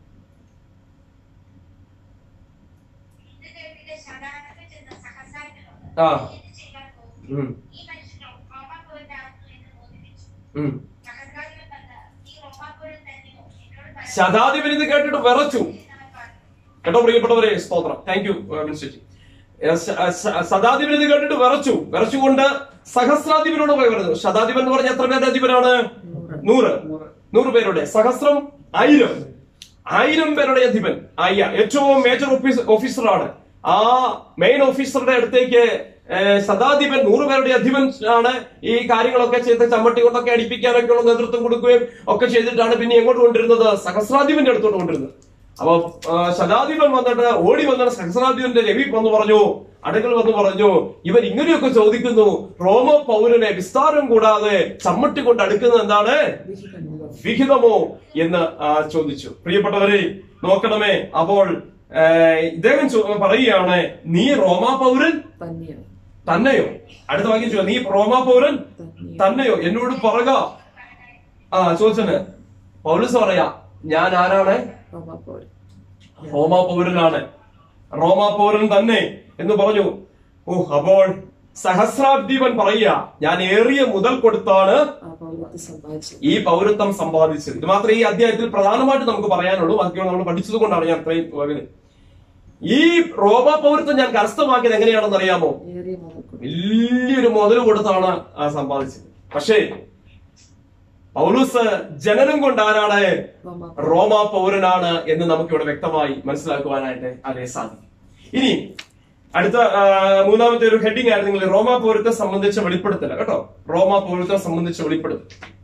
ഇത് കേട്ടിട്ട് ശതാനത്തിൽ ചെന്ന് സഹസ്രാധിപനോട് ആ. നീ എന്ത് ചെയ്യാൻ പോകുന്നു? ഉം, ഈ മനുഷ്യൻ റോമാപൗരനാകുന്നു എന്ന് ബോധിപ്പിച്ചു ഉം. സഹസ്രാധിപൻ വന്ന് നീ റോമാപൗരൻ തന്നെയോ എന്നോട് പറ- ശതാധിപൻ ഇത് കേട്ടിട്ട് വിറച്ചു എന്ന് പറഞ്ഞു. കേട്ടോ പ്രിയപ്പെട്ടവരെ സ്തോത്രം താങ്ക് യു മിനിസ്റ്റർ സദാധിപൻ ഇത് കേട്ടിട്ട് വിറച്ചു വിറച്ചുകൊണ്ട് സഹസ്രാധിപനോട് പോയി പറഞ്ഞു ശതാധിപൻ എന്ന് പറഞ്ഞ എത്ര പേരുടെ അധിപനാണ് നൂറ് നൂറ് പേരുടെ സഹസ്രം ആയിരം ആയിരം പേരുടെ അധിപൻ അയ്യ ഏറ്റവും മേജർ ഓഫീസ് ഓഫീസറാണ് ആ മെയിൻ ഓഫീസറുടെ അടുത്തേക്ക് ഏഹ്, ശതാധിപൻ നൂറ് പേരുടെ അധിപൻ ആണ് ഈ കാര്യങ്ങളൊക്കെ ചെയ്ത് ചമ്മട്ടി കൊണ്ടൊക്കെ അടിപ്പിക്കാനൊക്കെ ഉള്ള നേതൃത്വം കൊടുക്കുകയും ഒക്കെ ചെയ്തിട്ടാണ് പിന്നെ എങ്ങോട്ട് കൊണ്ടിരുന്നത് സഹസ്രാധിപന്റെ അടുത്തോട്ട് കൊണ്ടിരുന്നത് അപ്പൊ ആ, ശതാധിപൻ വന്നിട്ട് ഓടി വന്നിട്ട് സഹസ്രാധിപന്റെ രവി വന്ന് പറഞ്ഞു അടുക്കൽ വന്ന് പറഞ്ഞു ഇവൻ ഇങ്ങനെയൊക്കെ ചോദിക്കുന്നു റോമ പൗരനെ വിസ്താരം കൂടാതെ ചമ്മട്ടി കൊണ്ട് അടുക്കുന്നത് എന്താണ് വിഹിതമോ എന്ന് ആ, ചോദിച്ചു പ്രിയപ്പെട്ടവരെ നോക്കണമേ അപ്പോൾ ഏ, ഇദ്ദേഹം ചോ- പറയുകയാണ് നീ റോമാ പൗരൻ തന്നെയാണ് തന്നെയോ അടുത്ത വാക്യം ചോ നീ റോമാ പൗരൻ തന്നെയോ തന്നെയോ എന്നോട് പറക ആ ചോദിച്ചന് പൗലസ് പറയാ ഞാൻ ആരാണ് റോമാപ്പൗരൻ റോമാ പൗരനാണ് റോമാ പൗരൻ തന്നെ എന്ന് പറഞ്ഞു ഓ അപ്പോൾ സഹസ്രാബ്ദീപൻ പറയുക ഞാൻ ഏറിയ മുതൽ കൊടുത്താണ് ആ പൗരത്തെ സമ്പാദിച്ചത് ഈ പൗരത്വം സമ്പാദിച്ചത് ഇത് മാത്രമേ ഈ അധ്യായത്തിൽ പ്രധാനമായിട്ട് നമുക്ക് പറയാനുള്ളൂ ബാക്കിയുള്ള നമ്മൾ പഠിച്ചത് കൊണ്ടാണ് ഞാൻ അത്രയും പറയുന്നത് ഈ റോമ പൗരത്വം ഞാൻ കരസ്ഥമാക്കിയത് എങ്ങനെയാണെന്ന് അറിയാമോ ഏറിയ മുതൽ കൊടുത്തു. വലിയൊരു മുതൽ കൊടുത്താണ് ആ സമ്പാദിച്ചത് പക്ഷേ പൗലൂസ് ജനനം കൊണ്ട് ആരാണ് റോമാപ്പൗരൻ. റോമ പൗരനാണ് എന്ന് നമുക്ക് ഇവിടെ വ്യക്തമായി മനസ്സിലാക്കുവാനായിട്ട് അതേ സാധിക്കും ഇനി അടുത്ത ആ, മൂന്നാമത്തെ ഒരു ഹെഡിങ് ആയിരുന്നു നിങ്ങൾ റോമ പൗരത്തെ സംബന്ധിച്ച വെളിപ്പെടുത്തല കേട്ടോ റോമ പൗരത്തെ സംബന്ധിച്ച വെളിപ്പെടുത്തൽ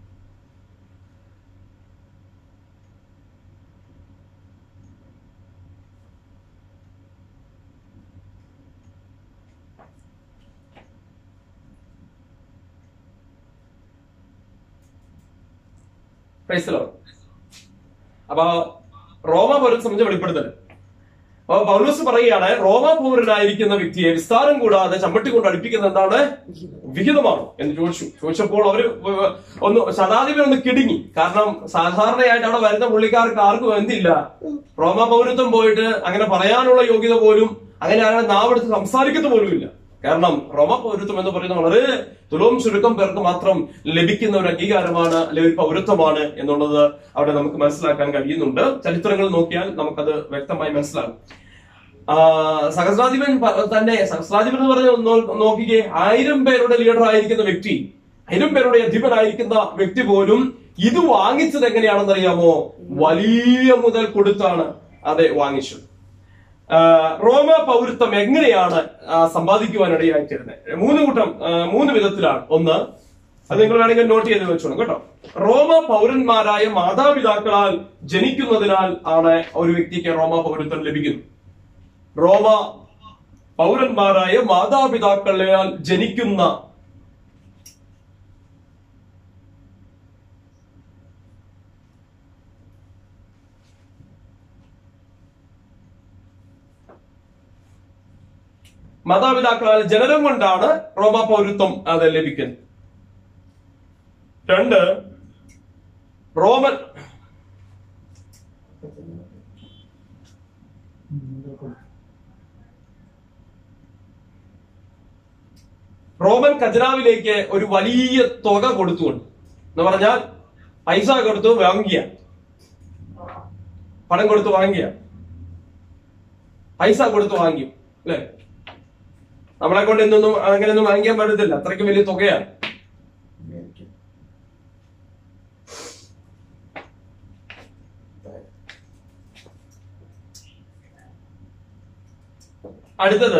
Praise the Lord. അപ്പൊ റോമ പൗരത്തെ സംബന്ധിച്ച വെളിപ്പെടുത്തൽ അപ്പൊ പൗലോസ് പറയുകയാണ് റോമ പൗരനായിരിക്കുന്ന വ്യക്തിയെ വിസ്താരം കൂടാതെ ചമ്മട്ടി കൊണ്ട് അടുപ്പിക്കുന്ന എന്താണ് വിഹിതം. വിഹിതമാണ് എന്ന് ചോദിച്ചു ചോദിച്ചപ്പോൾ അവര് ഒന്ന് ശതാധിപൻ ഒന്ന് കിടുങ്ങി കാരണം സാധാരണയായിട്ട് അവിടെ വരുന്ന പുള്ളിക്കാർക്ക് ആർക്കും എന്തില്ല റോമ പൗരത്വം പോയിട്ട് അങ്ങനെ പറയാനുള്ള യോഗ്യത പോലും അങ്ങനെ ആരാണ് നാവെടുത്ത് സംസാരിക്കുന്ന പോലും ഇല്ല കാരണം റോമ പൗരത്വം എന്ന് പറയുന്നത് വളരെ തുലവും ചുരുക്കം പേർക്ക് മാത്രം ലഭിക്കുന്ന ഒരു അംഗീകാരമാണ് അല്ലെങ്കിൽ ഒരു പൗരത്വമാണ് എന്നുള്ളത് അവിടെ നമുക്ക് മനസ്സിലാക്കാൻ കഴിയുന്നുണ്ട് ചരിത്രങ്ങൾ നോക്കിയാൽ നമുക്കത് വ്യക്തമായി മനസ്സിലാകും ആ, സഹസ്രാധിപൻ പ- തന്നെ സഹസ്രാധിപൻ എന്ന് പറഞ്ഞ നോ- നോക്കിക്കേ ആയിരം പേരുടെ ലീഡർ ആയിരിക്കുന്ന വ്യക്തി ആയിരം പേരുടെ അധിപനായിരിക്കുന്ന വ്യക്തി പോലും ഇത് വാങ്ങിച്ചത് എങ്ങനെയാണെന്ന് അറിയാമോ വലിയ മുതൽ കൊടുത്താണ് അതെ വാങ്ങിച്ചത് ആ, റോമ പൗരത്വം എങ്ങനെയാണ് ആ, സമ്പാദിക്കുവാനിടയായിത്തീരുന്നത് മൂന്ന് കൂട്ടം ആ, മൂന്ന് വിധത്തിലാണ് ഒന്ന് അത് നിങ്ങൾ വേണമെങ്കിൽ നോട്ട് ചെയ്ത് വെച്ചോളൂ കേട്ടോ റോമ പൗരന്മാരായ മാതാപിതാക്കളാൽ ജനിക്കുന്നതിനാൽ ആണ് ഒരു വ്യക്തിക്ക് റോമ പൗരത്വം ലഭിക്കുന്നത് റോമ പൗരന്മാരായ മാതാപിതാക്കളാൽ ജനിക്കുന്ന മാതാപിതാക്കളാൽ ജനനം കൊണ്ടാണ് റോമാ പൗരത്വം അത് ലഭിക്കുന്നത് രണ്ട് റോമൻ റോമൻ ഖജനാവിലേക്ക് ഒരു വലിയ തുക കൊടുത്തുകൊണ്ട് എന്ന് പറഞ്ഞാൽ പൈസ കൊടുത്തു വാങ്ങിയ പണം കൊടുത്ത് വാങ്ങിയ പൈസ കൊടുത്ത് വാങ്ങി അല്ലെ നമ്മളെ കൊണ്ട് ഇന്നൊന്നും അങ്ങനെയൊന്നും വാങ്ങിക്കാൻ പറ്റത്തില്ല അത്രയ്ക്ക് വലിയ തുകയാണ് അടുത്തത്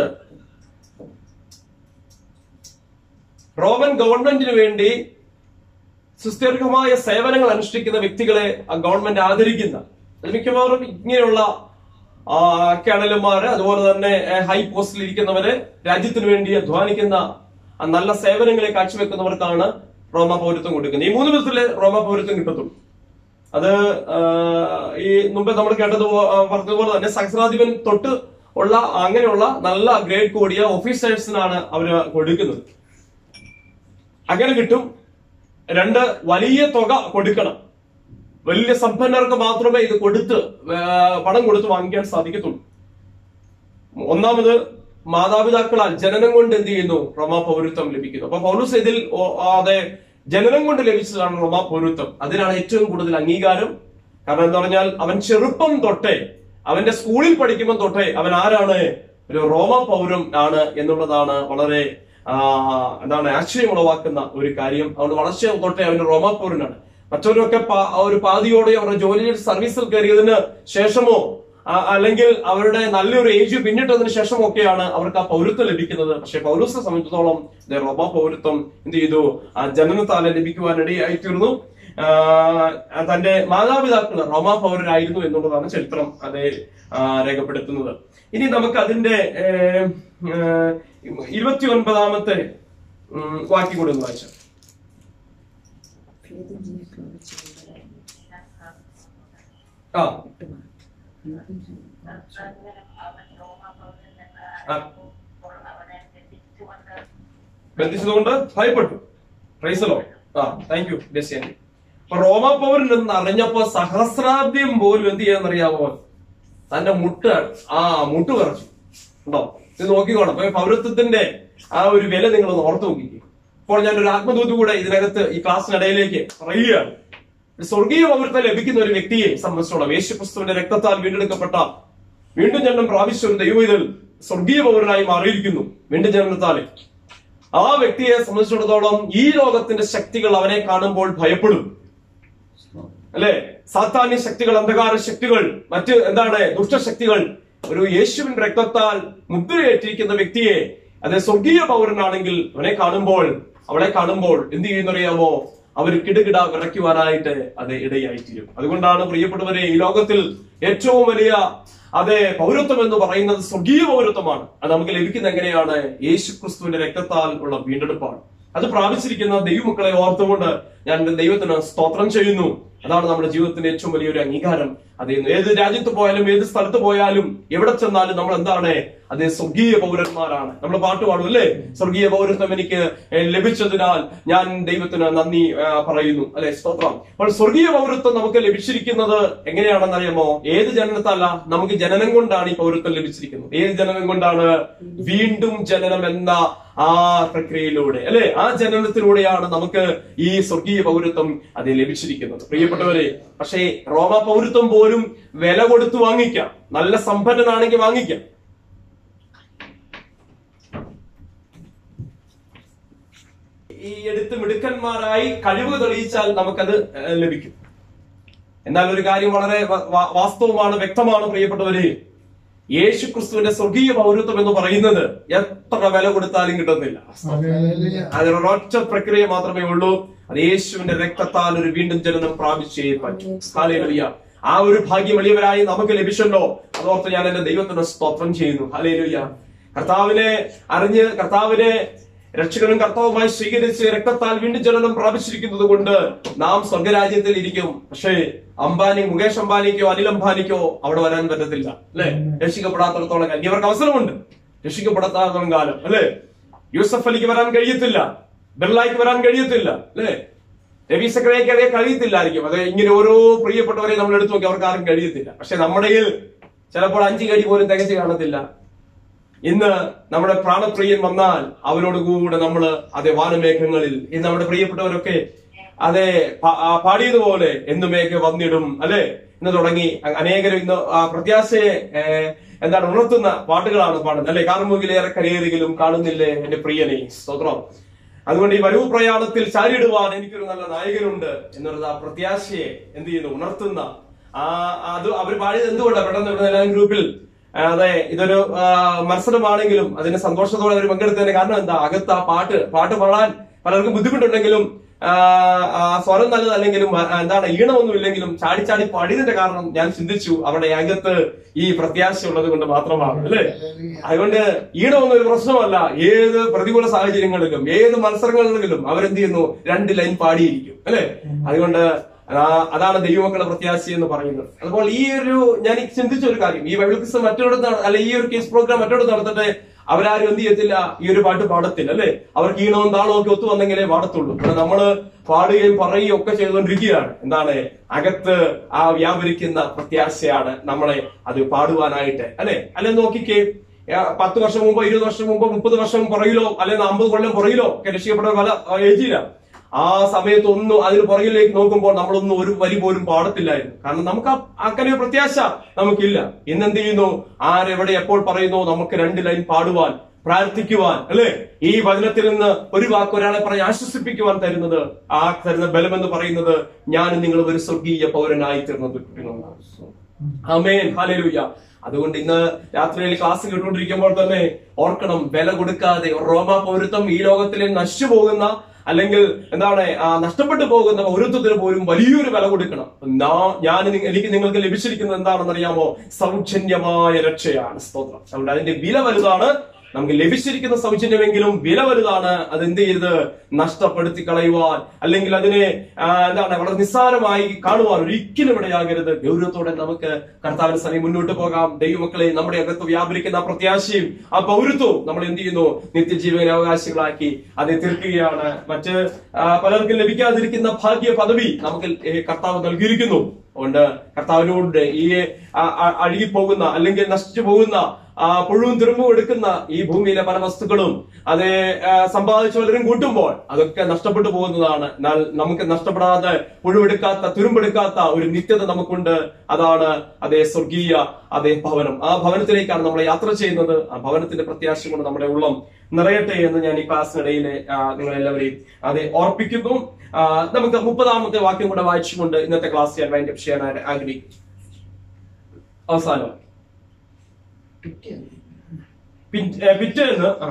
റോമൻ ഗവൺമെന്റിന് വേണ്ടി സുസ്ഥിരമായ സേവനങ്ങൾ അനുഷ്ഠിക്കുന്ന വ്യക്തികളെ ആ ഗവൺമെന്റ് ആദരിക്കുന്ന അത് മിക്കവാറും ഇങ്ങനെയുള്ള ആ, കേണലന്മാര് അതുപോലെ തന്നെ ഏ, ഹൈ പോസ്റ്റിൽ ഇരിക്കുന്നവര് രാജ്യത്തിന് വേണ്ടി അധ്വാനിക്കുന്ന ആ നല്ല സേവനങ്ങളെ കാഴ്ചവെക്കുന്നവർക്കാണ് റോമ പൗരത്വം കൊടുക്കുന്നത് ഈ മൂന്ന് വിധത്തില് റോമ പൗരത്വം കിട്ടത്തുള്ളൂ അത് ആ, ഈ മുമ്പ് നമ്മൾ കേട്ടത് പോ- ആ, പറഞ്ഞതുപോലെ തന്നെ സഹസ്രാധിപൻ തൊട്ട് ഉള്ള അങ്ങനെയുള്ള നല്ല ഗ്രേഡ് കൂടിയ ഓഫീസേഴ്സിനാണ് അവര് കൊടുക്കുന്നത് അങ്ങനെ കിട്ടും രണ്ട് വലിയ തുക കൊടുക്കണം വലിയ സമ്പന്നർക്ക് മാത്രമേ ഇത് കൊടുത്ത് ആ, പണം കൊടുത്ത് വാങ്ങിക്കാൻ സാധിക്കത്തുള്ളൂ ഒന്നാമത് മാതാപിതാക്കളാൽ ജനനം കൊണ്ട് എന്ത് ചെയ്യുന്നു റോമാ പൗരത്വം ലഭിക്കുന്നു അപ്പൊ പൗലൂസ് ഇതിൽ ഓ- അതെ ജനനം കൊണ്ട് ലഭിച്ചതാണ് റോമാ പൗരത്വം അതിനാണ് ഏറ്റവും കൂടുതൽ അംഗീകാരം കാരണം എന്താ പറഞ്ഞാൽ അവൻ ചെറുപ്പം തൊട്ടേ അവന്റെ സ്കൂളിൽ പഠിക്കുമ്പോൾ തൊട്ടേ അവൻ ആരാണ് ഒരു റോമ പൗരം ആണ് എന്നുള്ളതാണ് വളരെ ആ, എന്താണ് ആശ്ചര്യം ഉളവാക്കുന്ന ഒരു കാര്യം അതുകൊണ്ട് വളർച്ച തൊട്ടേ അവൻ റോമ പൗരനാണ് മറ്റവരൊക്കെ പാ- ഒരു പാതിയോടെ അവരുടെ ജോലിയിൽ സർവീസിൽ കയറിയതിന് ശേഷമോ ആ, അല്ലെങ്കിൽ അവരുടെ നല്ലൊരു ഏജ് പിന്നിട്ടതിന് ശേഷമൊക്കെയാണ് അവർക്ക് ആ പൗരത്വം ലഭിക്കുന്നത് പക്ഷെ പൗരസ്യെ സംബന്ധിച്ചിടത്തോളം ഇത് റോമ പൗരത്വം എന്ത് ചെയ്തു ആ ജനനത്താലെ ലഭിക്കുവാനിടയായി തീർന്നു ആ, തന്റെ മാതാപിതാക്കൾ റോമാ പൗരരായിരുന്നു എന്നുള്ളതാണ് ചരിത്രം അത് ആ, രേഖപ്പെടുത്തുന്നത് ഇനി നമുക്ക് അതിന്റെ ഇരുപത്തി ഒൻപതാമത്തെ വാക്യം കൂടെ ഒന്ന് വായിച്ചു ഭേദം ചെയ്യാൻ പ്രവർത്തിച്ചുകൊണ്ട് ആ വിട്ടുമാറി. ഭേദം ചെയ്യാൻ ആ. ബന്ധിച്ചതുകൊണ്ട് ഭയപ്പെട്ടു പ്രൈസലോ ആ താങ്ക് യു ഡെസിയൻ അപ്പൊ റോമ പൗരൻ എന്ന് അറിഞ്ഞപ്പോ സഹസ്രാബ്ദം പോലും എന്ത് ചെയ്യാന്നറിയാമോ തന്റെ മുട്ട് ആ മുട്ട് വിറച്ചു ഉണ്ടോ ഇത് നോക്കിക്കോണം അപ്പൊ പൗരത്വത്തിന്റെ ആ ഒരു വില നിങ്ങൾ ഒന്ന് ഓർത്തു നോക്കിക്കേ ഇപ്പോൾ ഞാൻ ഒരു ആത്മദൂത് കൂടെ ഇതിനകത്ത് ഈ ക്ലാസ്സിനിടയിലേക്ക് പറയുകയാണ് ഒരു സ്വർഗീയ പൗരത്വം ലഭിക്കുന്ന ഒരു വ്യക്തിയെ സംബന്ധിച്ചോളം യേശുക്രിസ്തുവിന്റെ രക്തത്താൽ വീണ്ടെടുക്കപ്പെട്ട വീണ്ടും ജന്മം പ്രാപിച്ച ഒരു ദൈവം ഇതിൽ സ്വർഗീയ പൗരനായി മാറിയിരിക്കുന്നു വീണ്ടും ജന്മത്താലെ ആ വ്യക്തിയെ സംബന്ധിച്ചിടത്തോളം ഈ ലോകത്തിന്റെ ശക്തികൾ അവനെ കാണുമ്പോൾ ഭയപ്പെടും അല്ലെ സാത്താന്യ ശക്തികൾ അന്ധകാര ശക്തികൾ മറ്റ് എന്താണ് ദുഷ്ടശക്തികൾ ഒരു യേശുവിൻ രക്തത്താൽ മുദ്രയേറ്റിരിക്കുന്ന വ്യക്തിയെ അത് സ്വർഗീയ പൗരനാണെങ്കിൽ അവനെ കാണുമ്പോൾ അവളെ കാണുമ്പോൾ എന്ത് ചെയ്യുന്നറിയാമോ അവർ കിടുകിട വിറയ്ക്കുവാനായിട്ട് അത് ഇടയായി തീരും അതുകൊണ്ടാണ് പ്രിയപ്പെട്ടവരെ ഈ ലോകത്തിൽ ഏറ്റവും വലിയ അതെ പൗരത്വം എന്ന് പറയുന്നത് സ്വർഗീയ പൗരത്വമാണ് അത് നമുക്ക് ലഭിക്കുന്ന എങ്ങനെയാണ് യേശു ക്രിസ്തുവിന്റെ രക്തത്താൽ ഉള്ള വീണ്ടെടുപ്പാണ് അത് പ്രാപിച്ചിരിക്കുന്ന ദൈവമക്കളെ ഓർത്തുകൊണ്ട് ഞാൻ എന്റെ ദൈവത്തിന് സ്തോത്രം ചെയ്യുന്നു അതാണ് നമ്മുടെ ജീവിതത്തിന്റെ ഏറ്റവും വലിയൊരു അംഗീകാരം അത് ഏത് രാജ്യത്ത് പോയാലും ഏത് സ്ഥലത്ത് പോയാലും എവിടെ ചെന്നാലും നമ്മൾ എന്താണ് അത് സ്വർഗീയ പൗരന്മാരാണ് നമ്മൾ പാട്ട് പാടും അല്ലേ സ്വർഗീയ പൗരത്വം എനിക്ക് ഏഹ്, ലഭിച്ചതിനാൽ ഞാൻ ദൈവത്തിന് നന്ദി ആ, പറയുന്നു അല്ലെ സ്തോത്രം അപ്പോൾ സ്വർഗീയ പൗരത്വം നമുക്ക് ലഭിച്ചിരിക്കുന്നത് എങ്ങനെയാണെന്ന് അറിയാമോ ഏത് ജനനത്തല്ല നമുക്ക് ജനനം കൊണ്ടാണ് ഈ പൗരത്വം ലഭിച്ചിരിക്കുന്നത് ഏത് ജനനം കൊണ്ടാണ് വീണ്ടും ജനനം എന്ന ആ പ്രക്രിയയിലൂടെ അല്ലെ ആ ജനനത്തിലൂടെയാണ് നമുക്ക് ഈ സ്വർഗീയ പൗരത്വം അത് ലഭിച്ചിരിക്കുന്നത് പ്രിയപ്പെട്ടവരെ പക്ഷേ റോമ പൗരത്വം പോലും വില കൊടുത്ത് വാങ്ങിക്കാം നല്ല സമ്പന്നനാണെങ്കിൽ വാങ്ങിക്കാം ഈ എടുത്ത് മിടുക്കന്മാരായി കഴിവ് തെളിയിച്ചാൽ നമുക്കത് ഏഹ്, ലഭിക്കും എന്നാൽ ഒരു കാര്യം വളരെ വ- വ- വാസ്തവമാണ് വ്യക്തമാണ് പ്രിയപ്പെട്ടവരെ യേശു ക്രിസ്തുവിന്റെ സ്വർഗീയ പൗരത്വം എന്ന് പറയുന്നത് എത്ര വില കൊടുത്താലും കിട്ടത്തില്ല അതിനൊരൊറ്റ പ്രക്രിയ മാത്രമേ ഉള്ളൂ അത് യേശുവിന്റെ രക്തത്താൽ ഒരു വീണ്ടും ജനനം പ്രാപിച്ചേ പറ്റൂ ഹാലേലുയ്യ ആ ഒരു ഭാഗ്യം എളിയവരായി നമുക്ക് ലഭിച്ചല്ലോ അതോർത്ത് ഞാൻ എന്റെ ദൈവത്തിന് സ്തോത്രം ചെയ്യുന്നു ഹാലേലുയ്യ കർത്താവിനെ അറിഞ്ഞ് കർത്താവിനെ രക്ഷകനും കർത്താവുമായി സ്വീകരിച്ച് രക്തത്താൽ വീണ്ടും ജനനം പ്രാപിച്ചിരിക്കുന്നത് കൊണ്ട് നാം സ്വർഗരാജ്യത്തിൽ ഇരിക്കും പക്ഷേ അംബാനി മുകേഷ് അംബാനിക്കോ അനിൽ അംബാനിക്കോ അവിടെ വരാൻ പറ്റത്തില്ല അല്ലെ രക്ഷിക്കപ്പെടാത്തിടത്തോളം കാലം ഇവർക്ക് അവസരമുണ്ട് രക്ഷിക്കപ്പെടാത്ത കാലം അല്ലെ യൂസഫ് അലിക്ക് വരാൻ കഴിയത്തില്ല ബിർലായിക്ക് വരാൻ കഴിയത്തില്ല അല്ലെ രവി സക്രയ്ക്ക് അതേ കഴിയത്തില്ലായിരിക്കും അത് ഇങ്ങനെ ഓരോ പ്രിയപ്പെട്ടവരെ നമ്മൾ എടുത്തു നോക്കി അവർക്ക് ആർക്കും കഴിയത്തില്ല പക്ഷെ നമ്മുടെ കയ്യിൽ ചിലപ്പോൾ അഞ്ച് കടി പോലും തികച്ച് കാണത്തില്ല ഇന്ന് നമ്മുടെ പ്രാണപ്രിയൻ വന്നാൽ അവനോട് കൂടെ നമ്മൾ അതേ വാനമേഘങ്ങളിൽ ഇന്ന് നമ്മുടെ പ്രിയപ്പെട്ടവരൊക്കെ അതെ പ- ആ പാടിയതുപോലെ എന്നുമേക്ക് വന്നിടും അല്ലെ ഇന്ന് തുടങ്ങി അ- അനേകരും ഇന്ന് ആ പ്രത്യാശയെ ഏ, എന്താണ് ഉണർത്തുന്ന പാട്ടുകളാണ് പാടുന്നത് അല്ലെ കാർമുകിലേറെ കരയേറിയെങ്കിലും കാണുന്നില്ലേ എന്റെ പ്രിയനെ സ്തോത്രം അതുകൊണ്ട് ഈ വരവ് പ്രയാണത്തിൽ ചാരിടുവാൻ എനിക്കൊരു നല്ല നായകനുണ്ട് എന്നുള്ളത് ആ പ്രത്യാശയെ എന്ത് ചെയ്യുന്നു ഉണർത്തുന്ന ആ അത് അവർ പാടിയത് എന്തുകൊണ്ടാണ് പെട്ടെന്ന് ഇവിടെ എല്ലാവരും ഗ്രൂപ്പിൽ ആ, അതെ ഇതൊരു ആ, മത്സരമാണെങ്കിലും അതിന് സന്തോഷത്തോടെ അവർ പങ്കെടുത്തതിന് കാരണം എന്താ അകത്ത് ആ പാട്ട് പാട്ട് പാടാൻ പലർക്കും ബുദ്ധിമുട്ടുണ്ടെങ്കിലും ആ, ആ, സ്വരം നല്ലതല്ലെങ്കിലും ആ, എന്താണ് ഈണമൊന്നും ഇല്ലെങ്കിലും ചാടി ചാടി പാടിയതിന്റെ കാരണം ഞാൻ ചിന്തിച്ചു അവിടെ അകത്ത് ഈ പ്രത്യാശ ഉള്ളത് കൊണ്ട് മാത്രമാണ് അല്ലേ അതുകൊണ്ട് ഈണമൊന്നും ഒരു പ്രശ്നമല്ല ഏത് പ്രതികൂല സാഹചര്യങ്ങളിലും ഏത് മത്സരങ്ങളിലും അവരെന്ത് ചെയ്യുന്നു രണ്ട് ലൈൻ പാടിയിരിക്കും അല്ലെ അതുകൊണ്ട് ആ- അതാണ് ദൈവമക്കളുടെ പ്രത്യാശ എന്ന് പറയുന്നത് അതുപോലെ ഈ ഒരു ഞാൻ ഈ ചിന്തിച്ച ഒരു കാര്യം ഈ ബൈബിൾ ക്വിസ് മറ്റൊരിടത്ത് നട- അല്ല ഈ ഒരു കേസ് പ്രോഗ്രാം മറ്റൊരിടത്ത് നടത്തിട്ട് അവരാരും എന്ത് ചെയ്യത്തില്ല ഈ ഒരു പാട്ട് പാടത്തില്ല അല്ലെ അവർക്ക് ഈണവും താളവും ഒക്കെ ഒത്തു വന്നെങ്കിലേ പാടത്തുള്ളൂ ഇവിടെ നമ്മള് പാടുകയും പറയുകയും ഒക്കെ ചെയ്തുകൊണ്ടിരിക്കുകയാണ് എന്താണ് അകത്ത് ആ വ്യാപരിക്കുന്ന പ്രത്യാശയാണ് നമ്മളെ അത് പാടുവാനായിട്ട് അല്ലെ അല്ലെ നോക്കിക്കേ ആ, പത്ത് വർഷം മുമ്പോ ഇരുപത് വർഷം മുമ്പോ മുപ്പത് വർഷം പുറകിലോ അല്ലെങ്കിൽ അമ്പത് കൊല്ലം പുറകിലോ ഒക്കെ രക്ഷിക്കപ്പെട്ട പല ഏജിലാണ് ആ സമയത്ത് ഒന്നും അതിന് പുറകിലേക്ക് നോക്കുമ്പോൾ നമ്മളൊന്നും ഒരു വരി പോലും പാടത്തില്ലായിരുന്നു കാരണം നമുക്ക് ആ- അങ്ങനെ ഒരു പ്രത്യാശ നമുക്കില്ല ഇന്ന് എന്ത് ചെയ്യുന്നു ആരെവിടെ എപ്പോൾ പറയുന്നു നമുക്ക് രണ്ട് ലൈൻ പാടുവാൻ പ്രാർത്ഥിക്കുവാൻ അല്ലെ ഈ വചനത്തിൽ നിന്ന് ഒരു വാക്ക് ഒരാളെ പറഞ്ഞ് ആശ്വസിപ്പിക്കുവാൻ തരുന്നത് ആ തരുന്ന ബലമെന്ന് പറയുന്നത് ഞാൻ നിങ്ങൾ ഒരു സ്വർഗീയ പൗരനായി തീർന്നത് അമേൻ ഹാലേലൂയ അതുകൊണ്ട് ഇന്ന് രാത്രിയിൽ ക്ലാസ്സിൽ ഇട്ടുകൊണ്ടിരിക്കുമ്പോൾ തന്നെ ഓർക്കണം വില കൊടുക്കാതെ റോമ പൗരത്വം ഈ ലോകത്തിൽ നശിച്ചു പോകുന്ന അല്ലെങ്കിൽ എന്താണ് ആ നഷ്ടപ്പെട്ടു പോകുന്ന പൗരത്വത്തിന് പോലും വലിയൊരു വില കൊടുക്കണം നാ- ഞാൻ നിങ്ങ- എനിക്ക് നിങ്ങൾക്ക് ലഭിച്ചിരിക്കുന്നത് എന്താണെന്ന് അറിയാമോ സൗജന്യമായ രക്ഷയാണ് സ്തോത്രം അതുകൊണ്ട് അതിന്റെ വില വലുതാണ് നമുക്ക് ലഭിച്ചിരിക്കുന്ന സൗജന്യമെങ്കിലും വില വലുതാണ് അത് എന്ത് ചെയ്ത് നഷ്ടപ്പെടുത്തി കളയുവാൻ അല്ലെങ്കിൽ അതിനെ ആ, എന്താണ് വളരെ നിസ്സാരമായി കാണുവാൻ ഒരിക്കലും ഇടയാകരുത് ഗൗരവത്തോടെ നമുക്ക് കർത്താവിന് സമയം മുന്നോട്ട് പോകാം ദൈവമക്കളെ നമ്മുടെ അകത്ത് വ്യാപരിക്കുന്ന ആ പ്രത്യാശയും ആ പൗരത്വവും നമ്മൾ എന്ത് ചെയ്യുന്നു നിത്യജീവന അവകാശികളാക്കി അത് തീർക്കുകയാണ് മറ്റ് ആ, പലർക്കും ലഭിക്കാതിരിക്കുന്ന ഭാഗ്യ പദവി നമുക്ക് ഏ, കർത്താവ് നൽകിയിരിക്കുന്നു അതുകൊണ്ട് കർത്താവിനോട് ഈ ആ, ആ, അഴുകിപ്പോകുന്ന അല്ലെങ്കിൽ നശിച്ചു പോകുന്ന ആ, പുഴുവും തുരുമ്പും എടുക്കുന്ന ഈ ഭൂമിയിലെ പല വസ്തുക്കളും അത് ആ, സമ്പാദിച്ചു പലരും കൂട്ടുമ്പോൾ അതൊക്കെ നഷ്ടപ്പെട്ടു പോകുന്നതാണ് എന്നാൽ നമുക്ക് നഷ്ടപ്പെടാതെ പുഴുവെടുക്കാത്ത തുരുമ്പെടുക്കാത്ത ഒരു നിത്യത നമുക്കുണ്ട് അതാണ് അതേ സ്വർഗീയ അതേ ഭവനം ആ ഭവനത്തിലേക്കാണ് നമ്മൾ യാത്ര ചെയ്യുന്നത് ആ ഭവനത്തിന്റെ പ്രത്യാശ കൊണ്ട് നമ്മുടെ ഉള്ളം നിറയട്ടെ എന്ന് ഞാൻ ഈ ക്ലാസ്സിനിടയിൽ നിങ്ങളെല്ലാവരെയും അതെ ഓർപ്പിക്കുന്നു ആ, നമുക്ക് മുപ്പതാമത്തെ വാക്യം കൂടെ വായിച്ചുകൊണ്ട് ഇന്നത്തെ ക്ലാസ് ഞാൻ വൈൻഡപ്പ് ചെയ്യാൻ ആഗ്രഹിക്കും അവസാനം പിൻ- ഏ, പിറ്റേന്ന് ആ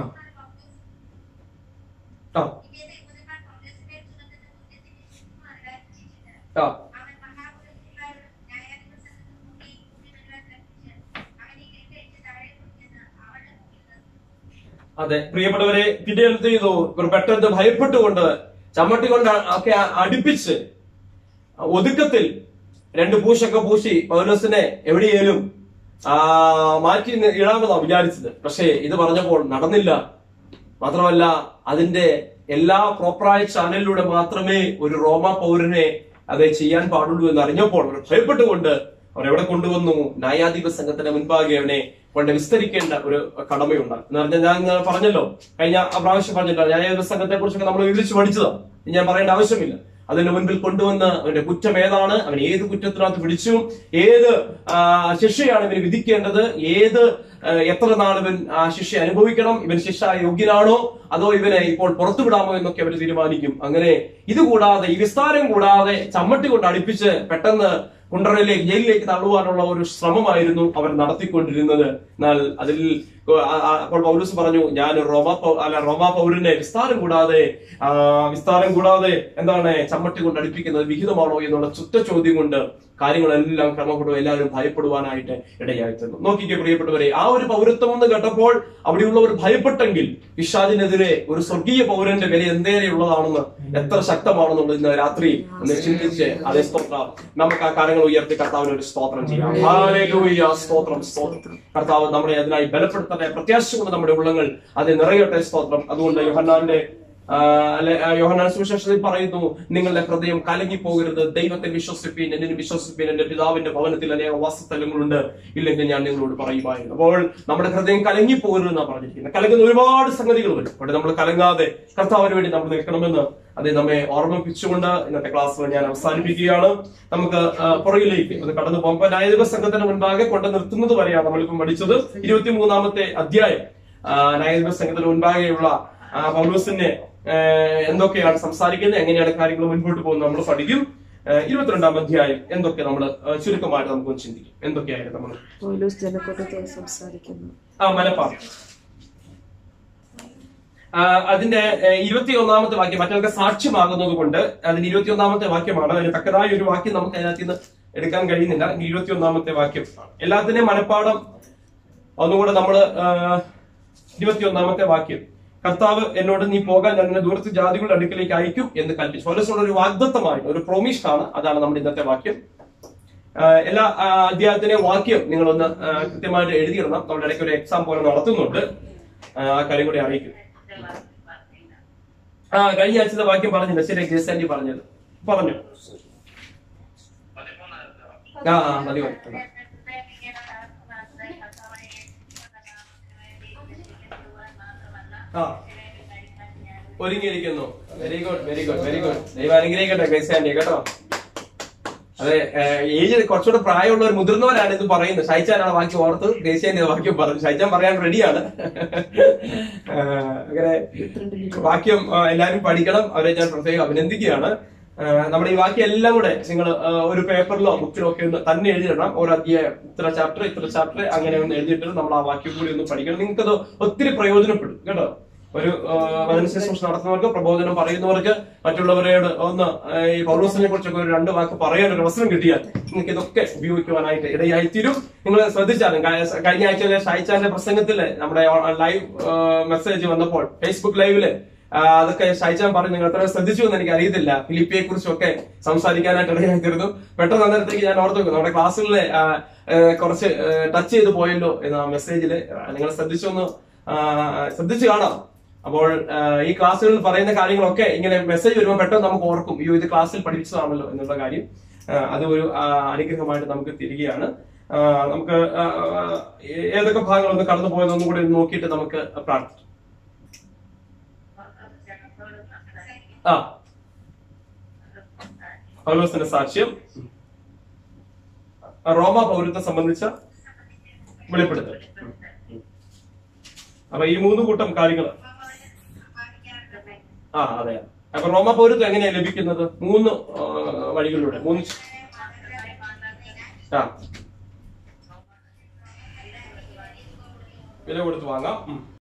ആ ഇവയുടെ പുതുക്കാൻ കോൺഗ്രസിന്റെ ചുമതല ഉദ്ദേശിച്ചിട്ടുണ്ട് ആ അവൻ മഹാപുരുഷന്മാരും ന്യായാധിപസംഘത്തിൽ കൂടി കൂടി വരുവാൻ കൽപ്പിച്ച് അവനെ കിട്ടയച്ച് താഴെ കൊടുത്തെന്ന് അവളുടെ മുമ്പിൽ നിർത്തി അതെ പ്രിയപ്പെട്ടവരെ പിന്നെ എന്ത് ചെയ്തു ഇവർ പെട്ടെന്ന് ഭയപ്പെട്ടുകൊണ്ട് ചമ്മട്ടി കൊണ്ട് ഒക്കെ അടുപ്പിച്ച് ഒതുക്കത്തിൽ രണ്ട് പൂശൊക്കെ പൂശി പൗലോസിനെ എവിടെയേലും ആ മാറ്റി നി- ഇടാമെന്നാ വിചാരിച്ചത് പക്ഷേ ഇത് പറഞ്ഞപ്പോൾ നടന്നില്ല മാത്രമല്ല അതിന്റെ എല്ലാ പ്രോപ്പറായ ചാനലിലൂടെ മാത്രമേ ഒരു റോമ പൗരനെ അത് ചെയ്യാൻ പാടുള്ളൂ എന്ന് അറിഞ്ഞപ്പോൾ അവർ ഭയപ്പെട്ടുകൊണ്ട് അവർ എവിടെ കൊണ്ടുവന്നു ന്യായാധിപ സംഘത്തിന്റെ മുൻപാകെ അവനെ കൊണ്ട് വിസ്തരിക്കേണ്ട ഒരു കടമയുണ്ട് എന്ന് പറഞ്ഞാൽ ഞാൻ ഇന്ന് പറഞ്ഞല്ലോ കഴിഞ്ഞ ആ പ്രാവശ്യം പറഞ്ഞല്ലോ ന്യായാധിപ സംഘത്തെ കുറിച്ചൊക്കെ നമ്മൾ വിവരിച്ച് പഠിച്ചതാണ് ഇനി ഞാൻ പറയേണ്ട ആവശ്യമില്ല അതിന്റെ മുൻപിൽ കൊണ്ടുവന്ന് അവന്റെ കുറ്റം ഏതാണ് അവൻ ഏത് കുറ്റത്തിനകത്ത് പിടിച്ചു ഏത് ആ, ശിക്ഷയാണ് ഇവന് വിധിക്കേണ്ടത് ഏത് ആ, എത്ര നാൾ ഇവൻ ആ ശിക്ഷ അനുഭവിക്കണം ഇവൻ ശിക്ഷ യോഗ്യനാണോ അതോ ഇവനെ ഇപ്പോൾ പുറത്തു വിടാമോ എന്നൊക്കെ അവർ തീരുമാനിക്കും അങ്ങനെ ഇത് കൂടാതെ ഈ വിസ്താരം കൂടാതെ ചമ്മട്ടി കൊണ്ട് അടുപ്പിച്ച് പെട്ടെന്ന് കുണ്ടറയിലേക്ക് ജയിലിലേക്ക് തള്ളുവാനുള്ള ഒരു ശ്രമമായിരുന്നു അവർ നടത്തിക്കൊണ്ടിരുന്നത് എന്നാൽ അതിൽ ആ- ആ- അപ്പോൾ പൗലൂസ് പറഞ്ഞു ഞാൻ റോമ പൗ- അല്ല റോമ പൗരനെ വിസ്താരം കൂടാതെ ആ, വിസ്താരം കൂടാതെ എന്താണ് ചമ്മട്ടി കൊണ്ട് അടുപ്പിക്കുന്നത് വിഹിതമാണോ എന്നുള്ള ചുറ്റ ചോദ്യം കൊണ്ട് കാര്യങ്ങളെല്ലാം ക്രമപ്പെടും എല്ലാവരും ഭയപ്പെടുവാനായിട്ട് ഇടയായി തീർന്നു നോക്കിക്കേ പ്രിയപ്പെട്ടവരെ ആ ഒരു പൗരത്വം എന്ന് കേട്ടപ്പോൾ അവിടെയുള്ളവർ ഭയപ്പെട്ടെങ്കിൽ പിശാദിനെതിരെ ഒരു സ്വർഗീയ പൗരന്റെ വില എന്തേരെയുള്ളതാണെന്ന് എത്ര ശക്തമാണെന്നുള്ളത് ഇന്ന് രാത്രി ഒന്ന് ചിന്തിച്ച് അതേ സ്തോത്രം നമുക്ക് ആ കാര്യങ്ങൾ ഉയർത്തി കർത്താവിന് ഒരു സ്തോത്രം ചെയ്യാം ഹല്ലേലൂയ, സ്തോത്രം സ്തോത്രം കർത്താവ് നമ്മളെ അതിനായി ബലപ്പെടുത്തട്ടെ പ്രത്യാശ കൊണ്ട് നമ്മുടെ ഉള്ളങ്ങൾ അത് നിറയട്ടെ സ്തോത്രം അതുകൊണ്ട് യോഹന്നാന്റെ ആ, അല്ലെ ആ, യോഹന്നാൻ സുവിശേഷത്തിൽ പറയുന്നു നിങ്ങളുടെ ഹൃദയം കലങ്ങി പോകരുത് ദൈവത്തെ വിശ്വസിപ്പീൻ എന്നിന് വിശ്വസിപ്പീൻ എന്റെ പിതാവിന്റെ ഭവനത്തിൽ അനേക വാസസ്ഥലങ്ങളുണ്ട് ഇല്ലെങ്കിൽ ഞാൻ നിങ്ങളോട് പറയുമായിരുന്നു അപ്പോൾ നമ്മുടെ ഹൃദയം കലങ്ങി പോകരുത് എന്നാണ് പറഞ്ഞിരിക്കുന്നത് കലങ്ങുന്ന ഒരുപാട് സംഗതികൾ വരും അവിടെ നമ്മൾ കലങ്ങാതെ കർത്താവിന് വേണ്ടി നമ്മൾ നിൽക്കണമെന്ന് അത് നമ്മെ ഓർമ്മിപ്പിച്ചുകൊണ്ട് ഇന്നത്തെ ക്ലാസ് ഞാൻ അവസാനിപ്പിക്കുകയാണ് നമുക്ക് ആ, പുറകിലേക്ക് അത് കടന്നു പോകും അപ്പൊ ന്യായാധിപ സംഘത്തിന് മുൻപാകെ കൊണ്ട് നിർത്തുന്നത് വരെയാണ് നമ്മളിപ്പം പഠിച്ചത് ഇരുപത്തിമൂന്നാമത്തെ അധ്യായം ആ, ന്യായാധിപ സംഘത്തിന് മുൻപാകെയുള്ള ആ, പൗലോസിന്റെ ആ, എന്തൊക്കെയാണ് സംസാരിക്കുന്നത് എങ്ങനെയാണ് കാര്യങ്ങൾ മുൻപോട്ട് പോകുന്നത് നമ്മൾ പഠിക്കും ആ, ഇരുപത്തിരണ്ടാം അധ്യായം എന്തൊക്കെ നമ്മൾ ചുരുക്കമായിട്ട് നമുക്ക് ചിന്തിക്കും എന്തൊക്കെയായിരുന്നു നമ്മൾ പൗലോസ് ജനക്കൂട്ടത്തെ സംസാരിക്കുന്നു ആ മലപ്പാട് ആ, അതിന്റെ ഇരുപത്തി ഒന്നാമത്തെ വാക്യം മറ്റൊക്കെ സാക്ഷ്യമാകുന്നത് കൊണ്ട് അതിന്റെ ഇരുപത്തി ഒന്നാമത്തെ വാക്യമാണ് അതിന് തക്കതായ ഒരു വാക്യം നമുക്ക് അതിനകത്ത് നിന്ന് എടുക്കാൻ കഴിയുന്നില്ല ഇരുപത്തി ഒന്നാമത്തെ വാക്യം എല്ലാത്തിന്റെയും മനപ്പാടം ഒന്നുകൂടെ നമ്മള് ഇരുപത്തി ഒന്നാമത്തെ വാക്യം കർത്താവ് എന്നോട് നീ പോകാൻ ഞാൻ നിന്നെ ദൂരത്ത് ജാതികളുടെ അടുക്കിലേക്ക് അയക്കും എന്ന് കൽപ്പിച്ചു പൗലോസിനോട് ഒരു വാഗ്ദത്തമായിട്ട് ഒരു പ്രൊമിഷൻ ആണ് അതാണ് നമ്മുടെ ഇന്നത്തെ വാക്യം ആ, എല്ലാ ആ, അധ്യായത്തിന്റെയും വാക്യം നിങ്ങളൊന്ന് ആ, കൃത്യമായിട്ട് എഴുതിയിടണം നമ്മുടെ ഇടയ്ക്ക് ഒരു എക്സാം പോലെ നടത്തുന്നുണ്ട് ആ ആ കാര്യം കൂടി അറിയിക്കും ആ കഴിഞ്ഞ ആഴ്ചത്തെ വാക്യം പറഞ്ഞില്ല ശരി ജേസാൻഡി പറഞ്ഞത് പറഞ്ഞു ആ ആ മതി മതി ആ ഒരുങ്ങിയിരിക്കുന്നു very good very good very good ദൈവം അനുഗ്രഹിക്കട്ടെ ജേസാൻഡി കേട്ടോ അതെ ഏജ് കുറച്ചുകൂടെ പ്രായമുള്ള ഒരു മുതിർന്നവരാണ് ഇത് പറയുന്നത് ഷൈച്ചാനാണ് വാക്യം ഓർത്ത് ദേശീയ വാക്യം പറഞ്ഞു ഷൈച്ചാൻ പറയാൻ റെഡിയാണ് അങ്ങനെ വാക്യം ആ, എല്ലാവരും പഠിക്കണം അവരെ ഞാൻ പ്രത്യേകം അഭിനന്ദിക്കുകയാണ് ആ, നമ്മുടെ ഈ വാക്യം എല്ലാം കൂടെ നിങ്ങൾ ഒരു പേപ്പറിലോ ബുക്കിലോ ഒക്കെ ഒന്ന് തന്നെ എഴുതിയിടണം ഓരോ അധ്യായം ഇത്ര ചാപ്റ്റർ ഇത്ര ചാപ്റ്റർ അങ്ങനെ ഒന്ന് എഴുതിയിട്ട് നമ്മൾ ആ വാക്യം കൂടി ഒന്ന് പഠിക്കണം നിങ്ങൾക്കത് ഒത്തിരി പ്രയോജനപ്പെടും കേട്ടോ ഒരു വചന ശുശ്രൂഷ നടത്തുന്നവർക്ക് പ്രബോധനം പറയുന്നവർക്ക് മറ്റുള്ളവരോട് ഒന്ന് ആ, ഈ പൗലോസിനെ കുറിച്ചൊക്കെ ഒരു രണ്ട് വാക്ക് പറയാൻ ഒരു അവസരം കിട്ടിയാൽ നിങ്ങൾക്ക് ഇതൊക്കെ ഉപയോഗിക്കുവാനായിട്ട് ഇടയായിത്തീരും നിങ്ങൾ ശ്രദ്ധിച്ചാലും ക- കഴിഞ്ഞ ആഴ്ചയിലെ ഷായിച്ചാന്റെ പ്രസംഗത്തില് നമ്മുടെ ലൈവ് മെസ്സേജ് വന്നപ്പോൾ ഫേസ്ബുക്ക് ലൈവില് ആ, അതൊക്കെ ഷായിച്ചാൻ പറഞ്ഞു നിങ്ങൾ എത്ര ശ്രദ്ധിച്ചു എന്ന് എനിക്ക് അറിയത്തില്ല ഫിലിപ്പിയെ കുറിച്ചൊക്കെ സംസാരിക്കാനായിട്ട് ഇടയായിത്തീരുന്നു പെട്ടെന്ന് അന്നേരത്തേക്ക് ഞാൻ ഓർത്തു വെക്കും. നമ്മുടെ ക്ലാസ്സുകളിലെ ആ, ഏ, കുറച്ച് ടച്ച് ചെയ്ത് പോയല്ലോ എന്ന മെസ്സേജില് നിങ്ങൾ ശ്രദ്ധിച്ചൊന്ന് ആ, ശ്രദ്ധിച്ചു കാണാം അപ്പോൾ ആ, ഈ ക്ലാസ്സുകളിൽ പറയുന്ന കാര്യങ്ങളൊക്കെ ഇങ്ങനെ മെസ്സേജ് വരുമ്പോൾ പെട്ടെന്ന് നമുക്ക് ഓർക്കും അയ്യോ ഇത് ക്ലാസ്സിൽ പഠിപ്പിച്ചതാണല്ലോ എന്നുള്ള കാര്യം ആ, അത് ഒരു ആ, അനുഗ്രഹമായിട്ട് നമുക്ക് തിരികെയാണ് ആ, നമുക്ക് ആ, ആ, ഏതൊക്കെ ഭാഗങ്ങളൊന്ന് കടന്നു പോയതൊന്നും കൂടി ഒന്ന് നോക്കിയിട്ട് നമുക്ക് പ്രാർത്ഥിക്കാം ആ പൗലോസിന്റെ സാക്ഷ്യം റോമ പൗരത്തെ സംബന്ധിച്ച വെളിപ്പെടുത്തൽ ഉം. അപ്പൊ ഈ മൂന്ന് കൂട്ടം കാര്യങ്ങൾ ആ അതെ അപ്പൊ റോമ പൗരത്വം എങ്ങനെയാ ലഭിക്കുന്നത് മൂന്ന് ആ, വഴികളിലൂടെ മൂന്ന് ആ വില കൊടുത്ത് വാങ്ങാം ഉം.